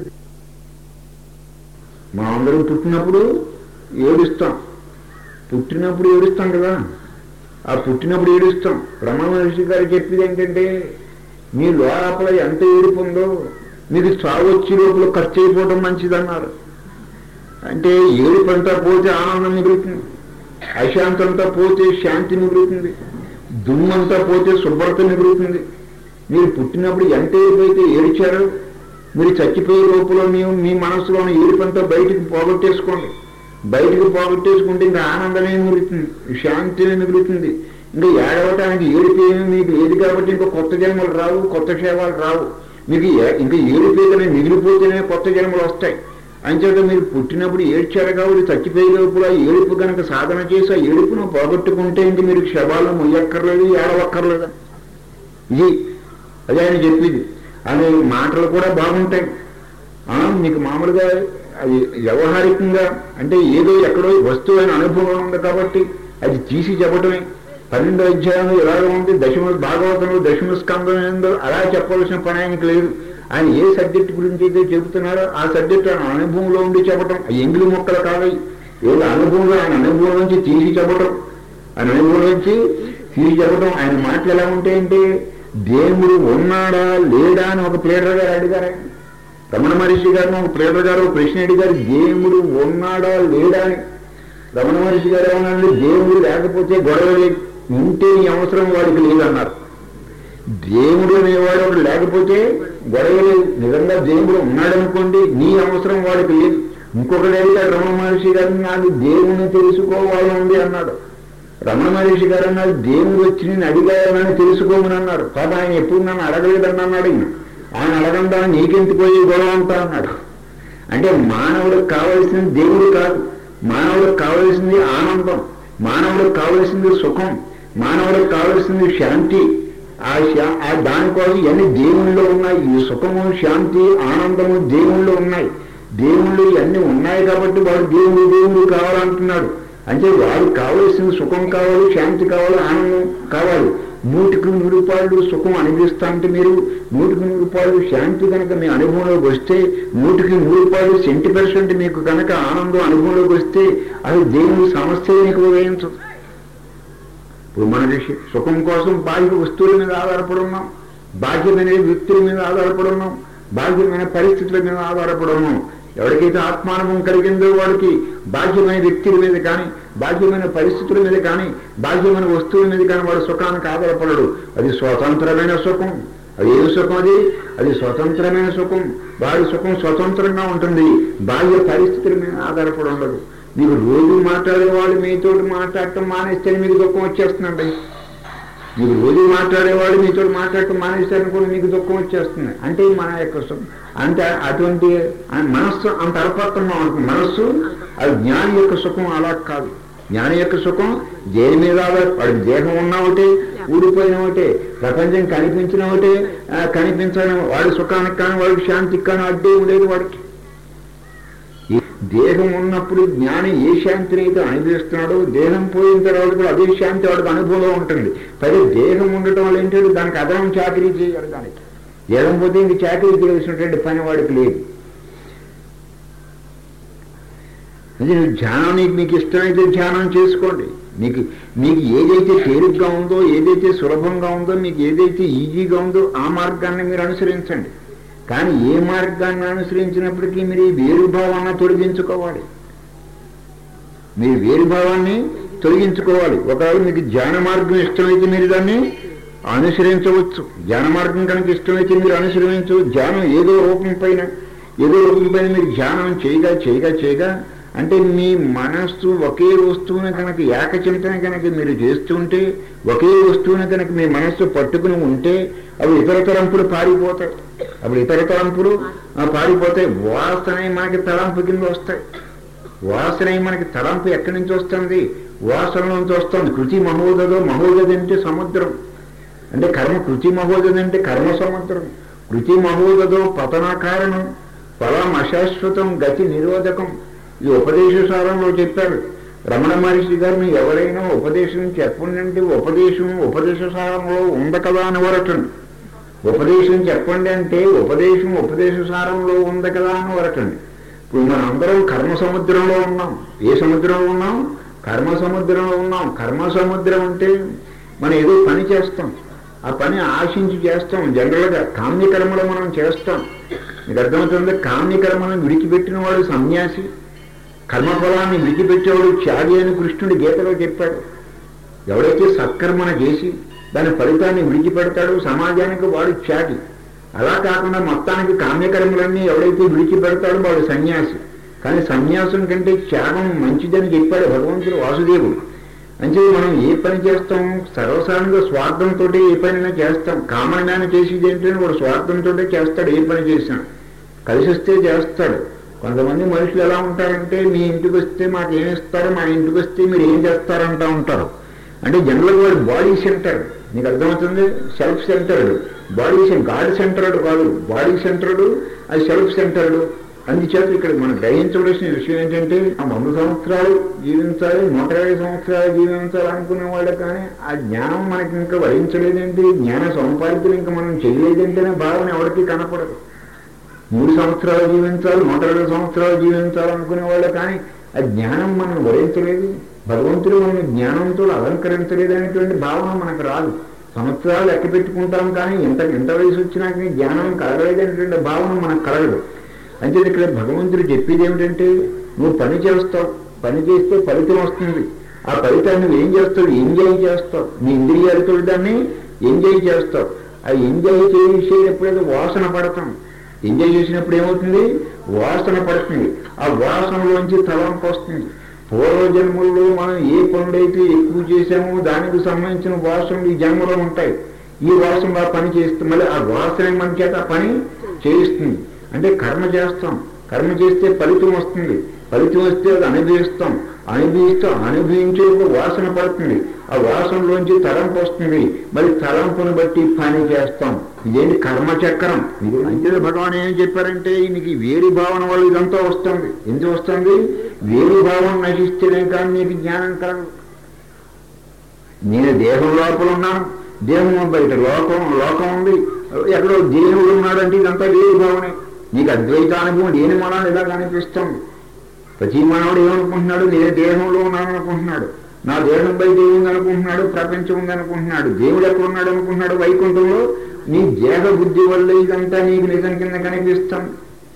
మనం అందరం పుట్టినప్పుడు ఏడుస్తాం పుట్టినప్పుడు ఏడుస్తాం కదా ఆ పుట్టినప్పుడు ఏడుస్తాం రమణ మహర్షి గారు చెప్పేది ఏంటంటే మీ లోపల ఎంత ఏడుపు ఉందో మీకు చావు వచ్చి లోపల ఖర్చు అయిపోవడం మంచిదన్నారు అంటే ఏడుపంతా పోతే ఆనందం మిగులుతుంది అశాంతంతా పోతే శాంతి మిగులుతుంది దుమ్మంతా పోతే శుభ్రత మిగులుతుంది మీరు పుట్టినప్పుడు ఎంత ఏడుపైతే ఏడిచారో మీరు చచ్చిపోయే లోపల మేము మీ మనసులో ఉన్న ఏడుపంతా బయటికి పోగొట్టేసుకోండి బయటికి పోగొట్టేసుకుంటే ఇంకా ఆనందమే మిగులుతుంది శాంతినే మిగులుతుంది ఇంకా ఏడవటానికి ఏడుపు ఏమీ మీకు లేదు కాబట్టి ఇంకా కొత్త జన్మలు రావు కొత్త క్షేమాలు రావు మీకు ఏ- ఇంకా ఏడుపేదనే మిగిలిపోతేనే కొత్త జన్మలు వస్తాయి అంచేత మీరు పుట్టినప్పుడు ఏడ్చారు కాబట్టి చచ్చిపోయే లోపల ఆ ఏడుపు కనుక సాధన చేసి ఆ ఏడుపును పోగొట్టుకుంటే ఇంక మీరు క్షవాలను మొయ్యక్కర్లేదు ఏడవక్కర్లేదు ఇది అదే ఆయన చెప్పింది అనే మాటలు కూడా బాగుంటాయి ఆ, మీకు మామూలుగా అది వ్యవహారికంగా అంటే ఏదో ఎక్కడో వస్తువు అయిన అనుభవం ఉంది కాబట్టి అది తీసి చెప్పడమే పన్నెండో అధ్యాయంలో ఎలాగ ఉంది దశమ భాగవతంలో దశమ స్కందం ఏందో అలా చెప్పవలసిన పని ఆయనకి లేదు ఆయన ఏ సబ్జెక్ట్ గురించి అయితే చెబుతున్నారో ఆ సబ్జెక్ట్ ఆయన అనుభవంలో ఉండి చెప్పడం ఆ ఎంగిలి మొక్కలు కావాలి ఏదో అనుభవంలో ఆయన అనుభవం నుంచి తీసి చెప్పడం ఆయన అనుభవం నుంచి తీసి చెప్పడం ఆయన మాటలు ఎలా ఉంటాయంటే దేవుడు ఉన్నాడా లేడా అని ఒక ప్లేడర్ గారు అడిగారు ఆయన. రమణ మహర్షి గారిని ఒక ప్లేడర్ గారు ఒక ప్రశ్న అడిగారు దేవుడు ఉన్నాడా లేడా అని రమణ మహర్షి గారు ఏమన్నాడు దేవుడు లేకపోతే గొడవ లేదు ఉంటే ఈ అవసరం వాడికి లేదన్నారు దేవుడు అనేవాడు ఒకడు లేకపోతే గొడవ లేదు నిజంగా దేవుడు ఉన్నాడనుకోండి నీ అవసరం వాడికి లేదు ఇంకొకటి అడిగాడు రమణ మహర్షి గారు నాకు దేవుని తెలుసుకోవాలి ఉంది అన్నాడు రమణ మహర్షి గారు అన్నాడు దేవుడు వచ్చి నేను అడిగానని తెలుసుకోమని అన్నారు పాప ఆయన ఎప్పుడు నన్ను అడగలేదని అన్నాడు ఈయన. ఆయన అడగండా నీకెందుకు పోయి గొడవ అంటా అన్నాడు అంటే మానవుడికి కావలసింది దేవుడు కాదు మానవుడికి కావలసింది ఆనందం మానవుడికి కావలసింది సుఖం మానవుడికి కావలసింది శాంతి ఆ శా- ఆ దానికోసం ఇవన్నీ దేవుళ్ళలో ఉన్నాయి ఈ సుఖము శాంతి ఆనందము దేవుళ్ళలో ఉన్నాయి దేవుళ్ళు ఇవన్నీ ఉన్నాయి కాబట్టి వాడు దేవుడు దేవుడు కావాలంటున్నాడు అంటే వాడికి కావలసింది సుఖం కావాలి శాంతి కావాలి ఆనందం కావాలి నూటికి నూరు రూపాయలు సుఖం అనిపిస్తా అంటే మీరు నూటికి నూరు రూపాయలు శాంతి కనుక మీ అనుభవంలోకి వస్తే నూటికి నూరు రూపాయలు సెంటీ పర్సెంట్ మీకు కనుక ఆనందం అనుభవంలోకి వస్తే అది దేవుని సమస్య మీకు వేయించదు ఇప్పుడు మన ఋషి సుఖం కోసం బాహ్య వస్తువుల మీద ఆధారపడి ఉన్నాం బాహ్యమైన వ్యక్తుల మీద ఆధారపడి ఉన్నాం బాహ్యమైన పరిస్థితుల మీద ఆధారపడి ఉన్నాం ఎవరికైతే ఆత్మానుభవం కలిగిందో వాడికి బాహ్యమైన వ్యక్తుల మీద కానీ బాహ్యమైన పరిస్థితుల మీద కానీ బాహ్యమైన వస్తువుల మీద కానీ వాడు సుఖానికి ఆధారపడడు అది స్వతంత్రమైన సుఖం అది ఏ సుఖం అది అది స్వతంత్రమైన సుఖం వాడి సుఖం స్వతంత్రంగా ఉంటుంది బాహ్య పరిస్థితుల మీద ఆధారపడి ఉండదు మీకు రోజు మాట్లాడేవాడు మీతో మాట్లాడటం మానేస్తే మీకు దుఃఖం వచ్చేస్తుందండి మీరు రోజు మాట్లాడేవాడు మీతో మాట్లాడటం మానేస్తారనుకోండి మీకు దుఃఖం వచ్చేస్తుంది అంటే మన యొక్క సు- అంటే అటువంటి ఆ మనస్సు అంత అలపత్తంగా ఉంటుంది మనస్సు అది జ్ఞాని యొక్క సుఖం అలా కాదు జ్ఞాని యొక్క సుఖం దేని మీద ఆధార- వాడికి దేహం ఉన్నా ఒకటే ఊడిపోయిన ఒకటే ప్రపంచం కనిపించిన ఒకటే ఆ, కనిపించని వాడి సుఖానికి కానీ వాడికి శాంతికి కానీ అడ్డేం లేదు వాడికి ఈ దేహం ఉన్నప్పుడు జ్ఞాని ఏ శాంతిని అయితే అనుభవిస్తున్నాడో దేహం పోయిన తర్వాత కూడా అదే శాంతి వాడికి అనుభవంలో ఉంటుంది పైగా దేహం ఉండటం వల్ల ఏంటంటే దానికి అదనం చాకరీ చేయాలి దానికి దేహం పోతే ఇంక చాకరీ చేయాల్సినటువంటి పని వాడికి లేదు అది నువ్వు ధ్యానం నీకు మీకు ఇష్టమైతే ధ్యానం చేసుకోండి మీకు మీకు ఏదైతే తేలిగ్గా ఉందో ఏదైతే సులభంగా ఉందో మీకు ఏదైతే ఈజీగా ఉందో ఆ మార్గాన్ని మీరు అనుసరించండి కానీ ఏ మార్గాన్ని అనుసరించినప్పటికీ మీరు ఈ వేరుభావాన్ని తొలగించుకోవాలి మీరు వేరుభావాన్ని తొలగించుకోవాలి ఒకవేళ మీకు ధ్యాన మార్గం ఇష్టమైతే మీరు దాన్ని అనుసరించవచ్చు ధ్యాన మార్గం కనుక ఇష్టమైతే మీరు అనుసరించవచ్చు ధ్యానం ఏదో రూపం పైన ఏదో రూపం పైన మీరు ధ్యానం చేయగా చేయగా చేయగా అంటే మీ మనస్సు ఒకే వస్తువుని కనుక ఏకచింతన కనుక మీరు చేస్తుంటే ఒకే వస్తువుని కనుక మీ మనస్సు పట్టుకుని ఉంటే అవి ఇతర తలంపులు పారిపోతాయి అప్పుడు ఇతర తలంపులు ఆ, పారిపోతాయి వాసన మనకి తలంపు కింద వస్తాయి వాసన మనకి తలంపు ఎక్కడి నుంచి వస్తుంది వాసన నుంచి వస్తుంది కృతి మహోదదో మహోదది అంటే సముద్రం అంటే కర్మ కృతి మహోదది అంటే కర్మ సముద్రం కృతి మహోదదో పతన కారణం ఫలం అశాశ్వతం గతి నిరోధకం ఈ ఉపదేశ సారంలో చెప్పారు రమణ మహర్షి గారిని ఎవరైనా ఉపదేశం చెప్పండి అంటే ఉపదేశం ఉపదేశ సారంలో ఉంది కదా అని వరటండి ఉపదేశం చెప్పండి అంటే ఉపదేశం ఉపదేశ సారంలో ఉంది కదా అని వరటండి ఇప్పుడు మనం అందరం కర్మ సముద్రంలో ఉన్నాం ఏ సముద్రంలో ఉన్నాం కర్మ సముద్రంలో ఉన్నాం కర్మ సముద్రం అంటే మనం ఏదో పని చేస్తాం ఆ పని ఆశించి చేస్తాం జనరల్గా కామ్యకర్మలు మనం చేస్తాం మీకు అర్థమవుతుంది కామ్యకర్మలను విడిచిపెట్టిన వాడు సన్యాసి కర్మఫలాన్ని విడిచిపెట్టేవాడు త్యాగి అని కృష్ణుడు గీతలో చెప్పాడు ఎవడైతే సత్కర్మన చేసి దాని ఫలితాన్ని విడిచిపెడతాడో సమాజానికి వాడు త్యాగి అలా కాకుండా మొత్తానికి కామ్యకర్మలన్నీ ఎవడైతే విడిచిపెడతాడో వాడు సన్యాసి కానీ సన్యాసం కంటే త్యాగం మంచిదని చెప్పాడు భగవంతుడు వాసుదేవుడు అంటే మనం ఏ పని చేస్తాం సర్వసాధారణంగా స్వార్థంతో ఏ పనైనా చేస్తాం కామన్యాన్ని చేసేది ఏంటంటే వాడు స్వార్థంతో చేస్తాడు ఏ పని చేసినా కలిసి వస్తే చేస్తాడు కొంతమంది మనుషులు ఎలా ఉంటారంటే మీ ఇంటికి వస్తే మాకు ఏమి ఇస్తారు మా ఇంటికి వస్తే మీరు ఏం చేస్తారంటా ఉంటారు అంటే జనరల్గా వాడు బాడీ సెంటర్ నీకు అర్థమవుతుంది self centered body god centered కాదు బాడీ సెంటర్డ్ అది సెల్ఫ్ సెంటర్డ్ అందుచేత ఇక్కడ మనం గ్రహించవలసిన విషయం ఏంటంటే ఆ వంద సంవత్సరాలు జీవించాలి నూట ఇరవై సంవత్సరాలు జీవించాలి అనుకునే వాళ్ళు కానీ ఆ జ్ఞానం మనకి ఇంకా వరించలేదేంటి జ్ఞాన సంపాదితులు ఇంకా మనం చేయలేదంటేనే భావన ఎవరికి కనపడదు మూడు సంవత్సరాలు జీవించాలి నూట ఇరవై సంవత్సరాలు జీవించాలి అనుకునే వాళ్ళు కానీ ఆ జ్ఞానం మనం వరించలేదు భగవంతుడు మన జ్ఞానంతో అలంకరించలేదు అనేటువంటి భావన మనకు రాదు సంవత్సరాలు లెక్క పెట్టుకుంటాం కానీ ఎంత ఎంత వయసు వచ్చినాక నీ జ్ఞానం కలగలేదు అనేటువంటి భావన మనకు కలగదు అంటే ఇక్కడ భగవంతుడు చెప్పేది ఏమిటంటే నువ్వు పని చేస్తావు పని చేస్తే ఫలితం వస్తుంది ఆ ఫలితాన్ని నువ్వు ఏం చేస్తావు ఎంజాయ్ చేస్తావు నీ ఇంద్రియాలతో దాన్ని ఎంజాయ్ చేస్తావు ఆ ఎంజాయ్ చేసేటప్పుడేదో వాసన పడతాం ఎంజాయ్ చేసినప్పుడు ఏమవుతుంది వాసన పడుతుంది ఆ వాసనలోంచి తలంపు వస్తుంది పూర్వజన్మల్లో మనం ఏ పనులైతే ఎక్కువ చేశామో దానికి సంబంధించిన వాసనలు ఈ జన్మలో ఉంటాయి ఈ వాసన ఆ పని చేస్తే మళ్ళీ ఆ వాసన మన చేత ఆ పని చేయిస్తుంది అంటే కర్మ చేస్తాం కర్మ చేస్తే ఫలితం వస్తుంది ఫలితం వస్తే అది అనుభవిస్తాం అనుభవిస్తూ అనుభవించే వాసన పడుతుంది ఆ వాసనలోంచి తలంపు వస్తుంది మరి తలంపును బట్టి పని చేస్తాం ఇదేంటి కర్మచక్రం ఇది అంతే భగవాన్ ఏం చెప్పారంటే నీకు వేరు భావన వల్ల ఇదంతా వస్తుంది ఎందుకు వస్తుంది వేరు భావన నశిస్తేనే కానీ నీకు జ్ఞానం కలగదు నేను దేహం లోపల ఉన్నాను దేహం బయట లోకం లోకం ఉంది ఎక్కడో దేవుడు ఉన్నాడంటే ఇదంతా వేరు భావనే నీకు అద్వైత అనుభవం లేని మనం ఇలా కనిపిస్తుంది ప్రతి మానవుడు ఏమనుకుంటున్నాడు నేను దేహంలో ఉన్నాను అనుకుంటున్నాడు నా దేహం బయట ఏముంది అనుకుంటున్నాడు ప్రపంచం ఉంది అనుకుంటున్నాడు దేవుడు ఎక్కడ ఉన్నాడు అనుకుంటున్నాడు వైకుంఠంలో నీ దేహ బుద్ధి వల్ల ఇదంతా నీకు నిజం కింద కనిపిస్తాం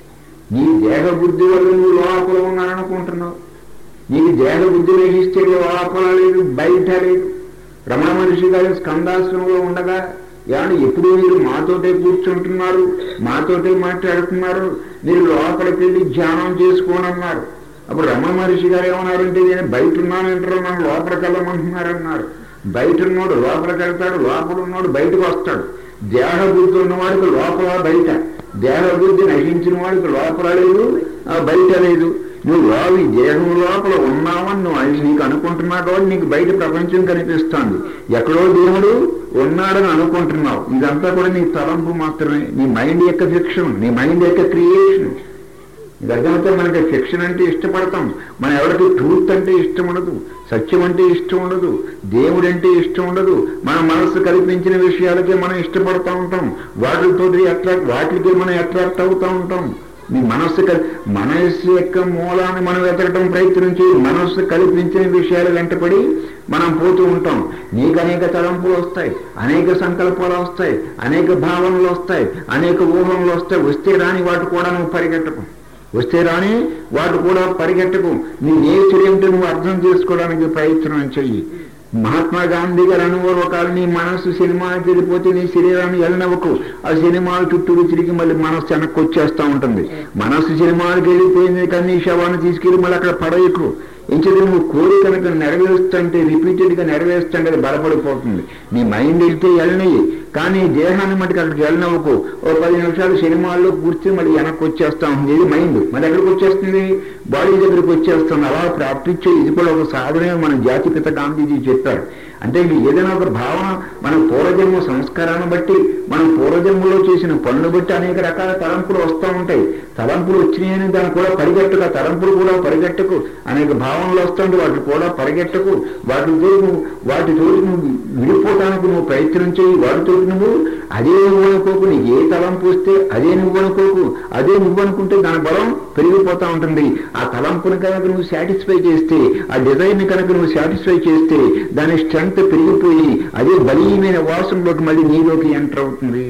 నీ దేహ బుద్ధి వల్ల నువ్వు లోపల ఉన్నాననుకుంటున్నావు నీకు దేహ బుద్ధి లేగిస్తే లోపల లేదు బయట లేదు రమణ మహర్షి గారు స్కందాశ్రమంలో ఉండగా ఏమన్నా ఎప్పుడు మీరు మాతోటే కూర్చుంటున్నారు మాతోటే మాట్లాడుతున్నారు మీరు లోపలికి వెళ్ళి ధ్యానం చేసుకోనన్నారు అప్పుడు రమణ మహర్షి గారు ఏమన్నారంటే నేను బయట ఉన్నానంటారు నన్ను లోపలికి వెళ్ళమంటున్నారన్నారు బయట ఉన్నాడు లోపలికి వెళ్తాడు లోపల ఉన్నాడు బయటకు వస్తాడు దేహ బుద్ధి ఉన్నవాడికి లోపల బయట దేహ బుద్ధి నశించిన వాడికి లోపల లేదు ఆ బయట లేదు నువ్వు లోవి దేహం లోపల ఉన్నావని నువ్వు అని నీకు అనుకుంటున్నావు కాబట్టి నీకు బయట ప్రపంచం కనిపిస్తోంది ఎక్కడో దేవుడు ఉన్నాడని అనుకుంటున్నావు ఇదంతా కూడా నీ తలంపు మాత్రమే నీ మైండ్ యొక్క ఫిక్షన్ నీ మైండ్ యొక్క క్రియేషన్ గర్భంతో మనకి ఫిక్షన్ అంటే ఇష్టపడతాం మన ఎవరికి ట్రూత్ అంటే ఇష్టం ఉండదు సత్యం అంటే ఇష్టం ఉండదు దేవుడు అంటే ఇష్టం ఉండదు మన మనస్సు కల్పించిన విషయాలకే మనం ఇష్టపడతా ఉంటాం వాటితో అట్రాక్ట్ వాటికి మనం అట్రాక్ట్ అవుతూ ఉంటాం మీ మనస్సు కల్- మనస్సు యొక్క మూలాన్ని మనం వెతకడం ప్రయత్నం చేయి మనస్సు కల్పించిన విషయాలు వెంటపడి మనం పోతూ ఉంటాం నీకు అనేక తలంపులు వస్తాయి అనేక సంకల్పాలు వస్తాయి అనేక భావనలు వస్తాయి అనేక ఊహలు వస్తాయి వస్తే రాని వాటి కూడా నువ్వు పరిగెట్టకు వస్తే రాని వాటి కూడా పరిగెట్టకు నీ నేచర్ ఏమిటో నువ్వు అర్థం చేసుకోవడానికి ప్రయత్నం చెయ్యి మహాత్మా గాంధీ గారు అనుభవం ఒకవేళ నీ మనస్సు సినిమాకి వెళ్ళిపోతే నీ శరీరాన్ని వెళ్ళనవ్వకు ఆ సినిమాలు చుట్టూరు తిరిగి మళ్ళీ మనస్సు వెనక్కి వచ్చేస్తూ ఉంటుంది మనస్సు సినిమాకి వెళ్ళిపోయింది కానీ నీ శవాన్ని తీసుకెళ్ళి మళ్ళీ అక్కడ పడేయకు ఎంచేది నువ్వు కోరికలకు నెరవేరుస్తుంటే రిపీటెడ్ గా నెరవేరుస్తుంటే అది బలపడిపోతుంది నీ మైండ్ వెళ్తే వెళ్ళనివి కానీ దేహాన్ని మటుకు అక్కడికి వెళ్ళనవ్వకు ఓ పది నిమిషాలు సినిమాల్లో కూర్చుని మళ్ళీ వెనక్కి వచ్చేస్తా ఉంది ఇది మైండ్ మళ్ళీ ఎక్కడికి వచ్చేస్తుంది బాడీ దగ్గరికి వచ్చేస్తుంది అలా ప్రాక్టీస్ చేయి ఇది కూడా ఒక సాధనే మన జాతిపిత గాంధీజీ చెప్పారు అంటే ఇది ఏదైనా ఒక భావన మన పూర్వజన్మ సంస్కారాన్ని బట్టి మనం పూర్వజన్మలో చేసిన పనులు బట్టి అనేక రకాల తలంపులు వస్తూ ఉంటాయి తలంపులు వచ్చినాయని దాన్ని కూడా పరిగెట్టకు ఆ తలంపులు కూడా పరిగెట్టకు అనేక భావనలు వస్తుంటే వాటి కూడా పరిగెట్టకు వాటితో నువ్వు వాటితో నువ్వు విడిపోవటానికి నువ్వు ప్రయత్నం చేయి వాటితో నువ్వు అదే నువ్వు అనుకోకు నీకు ఏ తలంపు వస్తే అదే నువ్వు అనుకోకు అదే నువ్వు అనుకుంటే దాని బలం పెరిగిపోతా ఉంటుంది ఆ తలంపుని కనుక నువ్వు సాటిస్ఫై చేస్తే ఆ డిజైన్ కనుక నువ్వు సాటిస్ఫై చేస్తే దాని స్ట్రెంగ్త్ పెరిగిపోయి అదే బలీయమైన వాసనలోకి మళ్ళీ నీలోకి ఎంటర్ అవుతుంది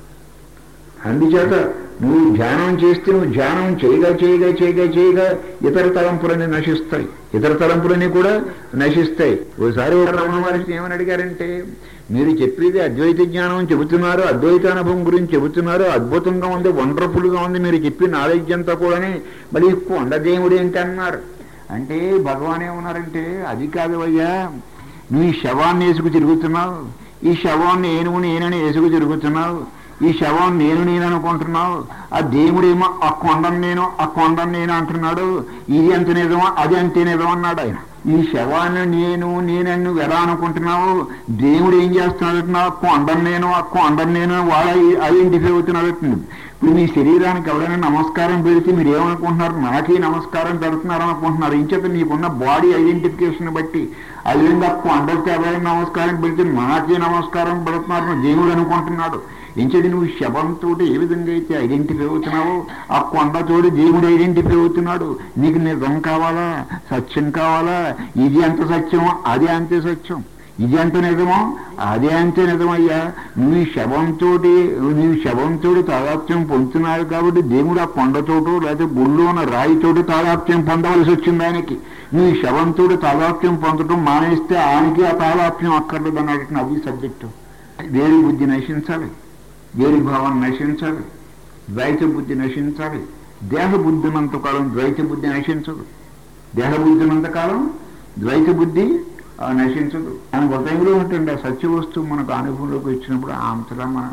అందుచేత నువ్వు ధ్యానం చేస్తే నువ్వు ధ్యానం చేయగా చేయగా చేయగా చేయగా ఇతర తలంపులన్నీ నశిస్తాయి ఇతర తలంపులన్నీ కూడా నశిస్తాయి ఓసారి ఒక రమణ మహర్షి ఏమని అడిగారంటే మీరు చెప్పేది అద్వైత జ్ఞానం చెబుతున్నారు అద్వైత అనుభవం గురించి చెబుతున్నారు అద్భుతంగా ఉంది వండర్ఫుల్ గా ఉంది మీరు చెప్పిన నాలెడ్జ్ అంతా కూడానే మరి కొండదేవుడు ఏంటి అన్నారు అంటే భగవాన్ ఏమన్నారంటే అది కాదు అయ్యా నువ్వు ఈ శవాన్ని వేసుకు తిరుగుతున్నావు ఈ శవాన్ని ఏనుగు నేనని వేసుకు తిరుగుతున్నావు ఈ శవం నేను నేను అనుకుంటున్నావు ఆ దేవుడేమో ఆ కొండను నేను ఆ కొండను నేను అంటున్నాడు ఇది ఎంత నిజమో అది అంతే నిజం అన్నాడు ఆయన ఈ శవాన్ని నేను నేనని నువ్వు ఎలా అనుకుంటున్నావు దేవుడు ఏం చేస్తున్నాడు అంటున్నావు ఆ కొండను నేను ఆ కొండను నేను వాళ్ళ ఐడెంటిఫై అవుతున్నాడు అంటుంది. ఇప్పుడు మీ శరీరానికి ఎవరైనా నమస్కారం పెడితే మీరు ఏమనుకుంటున్నారు నాకే నమస్కారం పెడుతున్నారు అనుకుంటున్నారు ఇంచేత మీకున్న బాడీ ఐడెంటిఫికేషన్ బట్టి అదేవిధంగా కొండకి ఎవరైనా నమస్కారం పెడితే నాకే నమస్కారం పెడుతున్నారు దేవుడు అనుకుంటున్నాడు ఎంచేది నువ్వు శవంతో ఏ విధంగా అయితే ఐడెంటిఫై అవుతున్నావో ఆ కొండతోటి దేవుడు ఐడెంటిఫై అవుతున్నాడు నీకు నిజం కావాలా సత్యం కావాలా ఇది ఎంత సత్యం అది అంతే సత్యం ఇది ఎంత నిజమో అదే అంతే నిజమయ్యా నువ్వు ఈ శవంతోటి నువ్వు శవంతోటి తాదాప్యం పొందుతున్నాడు కాబట్టి దేవుడు ఆ కొండతోటో లేకపోతే గుళ్ళు ఉన్న రాయితోటి తాదాప్యం పొందవలసి వచ్చింది ఆయనకి నువ్వు ఈ శవంతోటి తాదాప్యం పొందడం మానేస్తే ఆయనకి ఆ తాదాప్యం అక్కర్లేదు అన్నట్టు అది సబ్జెక్టు వేడి బుద్ధి నశించాలి వేడి భావం నశించాలి ద్వైత బుద్ధి నశించాలి దేహ బుద్ధి ఉన్నంతకాలం ద్వైత బుద్ధి నశించదు దేహ బుద్ధి ఉన్నంతకాలం ద్వైత బుద్ధి ఆ, నశించదు మన హృదయంలో ఉంటుంది ఆ సత్య వస్తువు మనకు అనుభవంలోకి వచ్చినప్పుడు అంతలా మన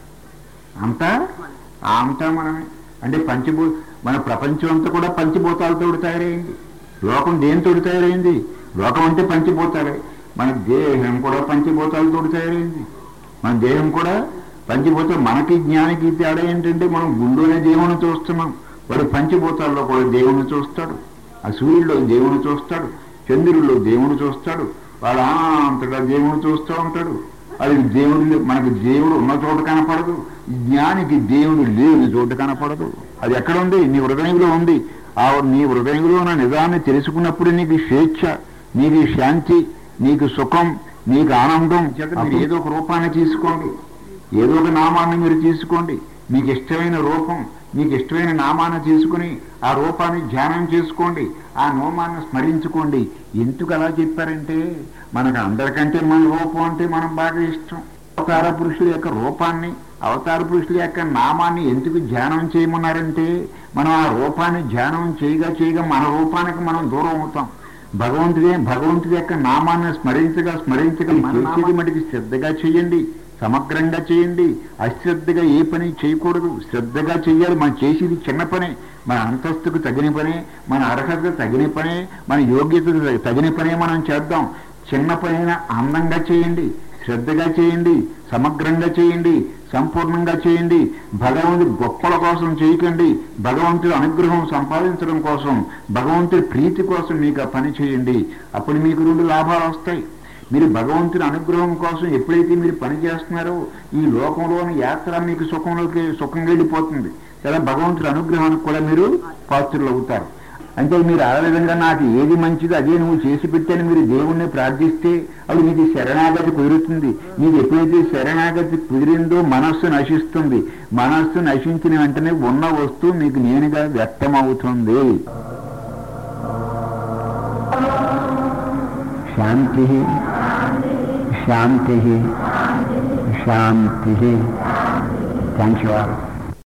అంతా అంతా మనమే అంటే పంచభూ మన ప్రపంచం అంతా కూడా పంచభూతాలతో తయారైంది లోకం దేనితో తయారైంది లోకం అంటే పంచభూతాలే మన దేహం కూడా పంచభూతాలతో తయారైంది మన దేహం కూడా పంచభూతం మనకి జ్ఞానికి తేడా ఏంటంటే మనం గుండెనే దేవుని చూస్తున్నాం వాడు పంచభూతాల్లో కూడా దేవుని చూస్తాడు ఆ సూర్యుడిలో దేవుని చూస్తాడు చంద్రుడిలో దేవుని చూస్తాడు వాడు ఆ అంతటా దేవుని చూస్తూ ఉంటాడు అది దేవుడు మనకి దేవుడు ఉన్న చోట కనపడదు జ్ఞానికి దేవుడు లేని చోట కనపడదు అది ఎక్కడ ఉంది నీ హృదయంలో ఉంది ఆ నీ హృదయంలో ఉన్న నిజాన్ని తెలుసుకున్నప్పుడు నీకు స్వేచ్ఛ నీకు శాంతి నీకు సుఖం నీకు ఆనందం మీరు ఏదో ఒక రూపాన్ని తీసుకోండి ఏదో ఒక నామాన్ని మీరు తీసుకోండి మీకు ఇష్టమైన రూపం మీకు ఇష్టమైన నామాన్ని తీసుకుని ఆ రూపాన్ని ధ్యానం చేసుకోండి ఆ నోమాన్ని స్మరించుకోండి ఎందుకు అలా చెప్పారంటే మనకు అందరికంటే మన రూపం అంటే మనం బాగా ఇష్టం అవతార పురుషుల యొక్క రూపాన్ని అవతార పురుషుల యొక్క నామాన్ని ఎందుకు ధ్యానం చేయమన్నారంటే మనం ఆ రూపాన్ని ధ్యానం చేయగా చేయగా మన రూపానికి మనం దూరం అవుతాం భగవంతుడే భగవంతుడి యొక్క నామాన్ని స్మరించగా స్మరించగా మన నామాన్ని మటుకు శ్రద్ధగా చేయండి సమగ్రంగా చేయండి అశ్రద్ధగా ఏ పని చేయకూడదు శ్రద్ధగా చేయాలి మనం చేసేది చిన్న పనే మన అంతస్తుకు తగిన పనే మన అర్హతకు తగిన పనే మన యోగ్యతకు తగిన పనే మనం చేద్దాం చిన్న పనైనా అందంగా చేయండి శ్రద్ధగా చేయండి సమగ్రంగా చేయండి సంపూర్ణంగా చేయండి భగవంతుడి గొప్పల కోసం చేయకండి భగవంతుడి అనుగ్రహం సంపాదించడం కోసం భగవంతుడి ప్రీతి కోసం మీకు ఆ పని చేయండి అప్పుడు మీకు రెండు లాభాలు వస్తాయి మీరు భగవంతుని అనుగ్రహం కోసం ఎప్పుడైతే మీరు పని చేస్తున్నారో ఈ లోకంలోని యాత్ర మీకు సుఖంలోకి సుఖంగా వెళ్ళిపోతుంది కదా భగవంతుడి అనుగ్రహానికి కూడా మీరు పాత్రులు అవుతారు అంటే మీరు ఆ విధంగా నాకు ఏది మంచిది అదే నువ్వు చేసి పెట్టని మీరు దేవుణ్ణి ప్రార్థిస్తే అప్పుడు మీకు శరణాగతి కుదురుతుంది మీకు ఎప్పుడైతే శరణాగతి కుదిరిందో మనస్సు నశిస్తుంది మనస్సు నశించిన వెంటనే ఉన్న వస్తువు మీకు నేనుగా వ్యక్తమవుతుంది శాంతి శాంతి శాంతి థ్యాంక్ యూ ఆల్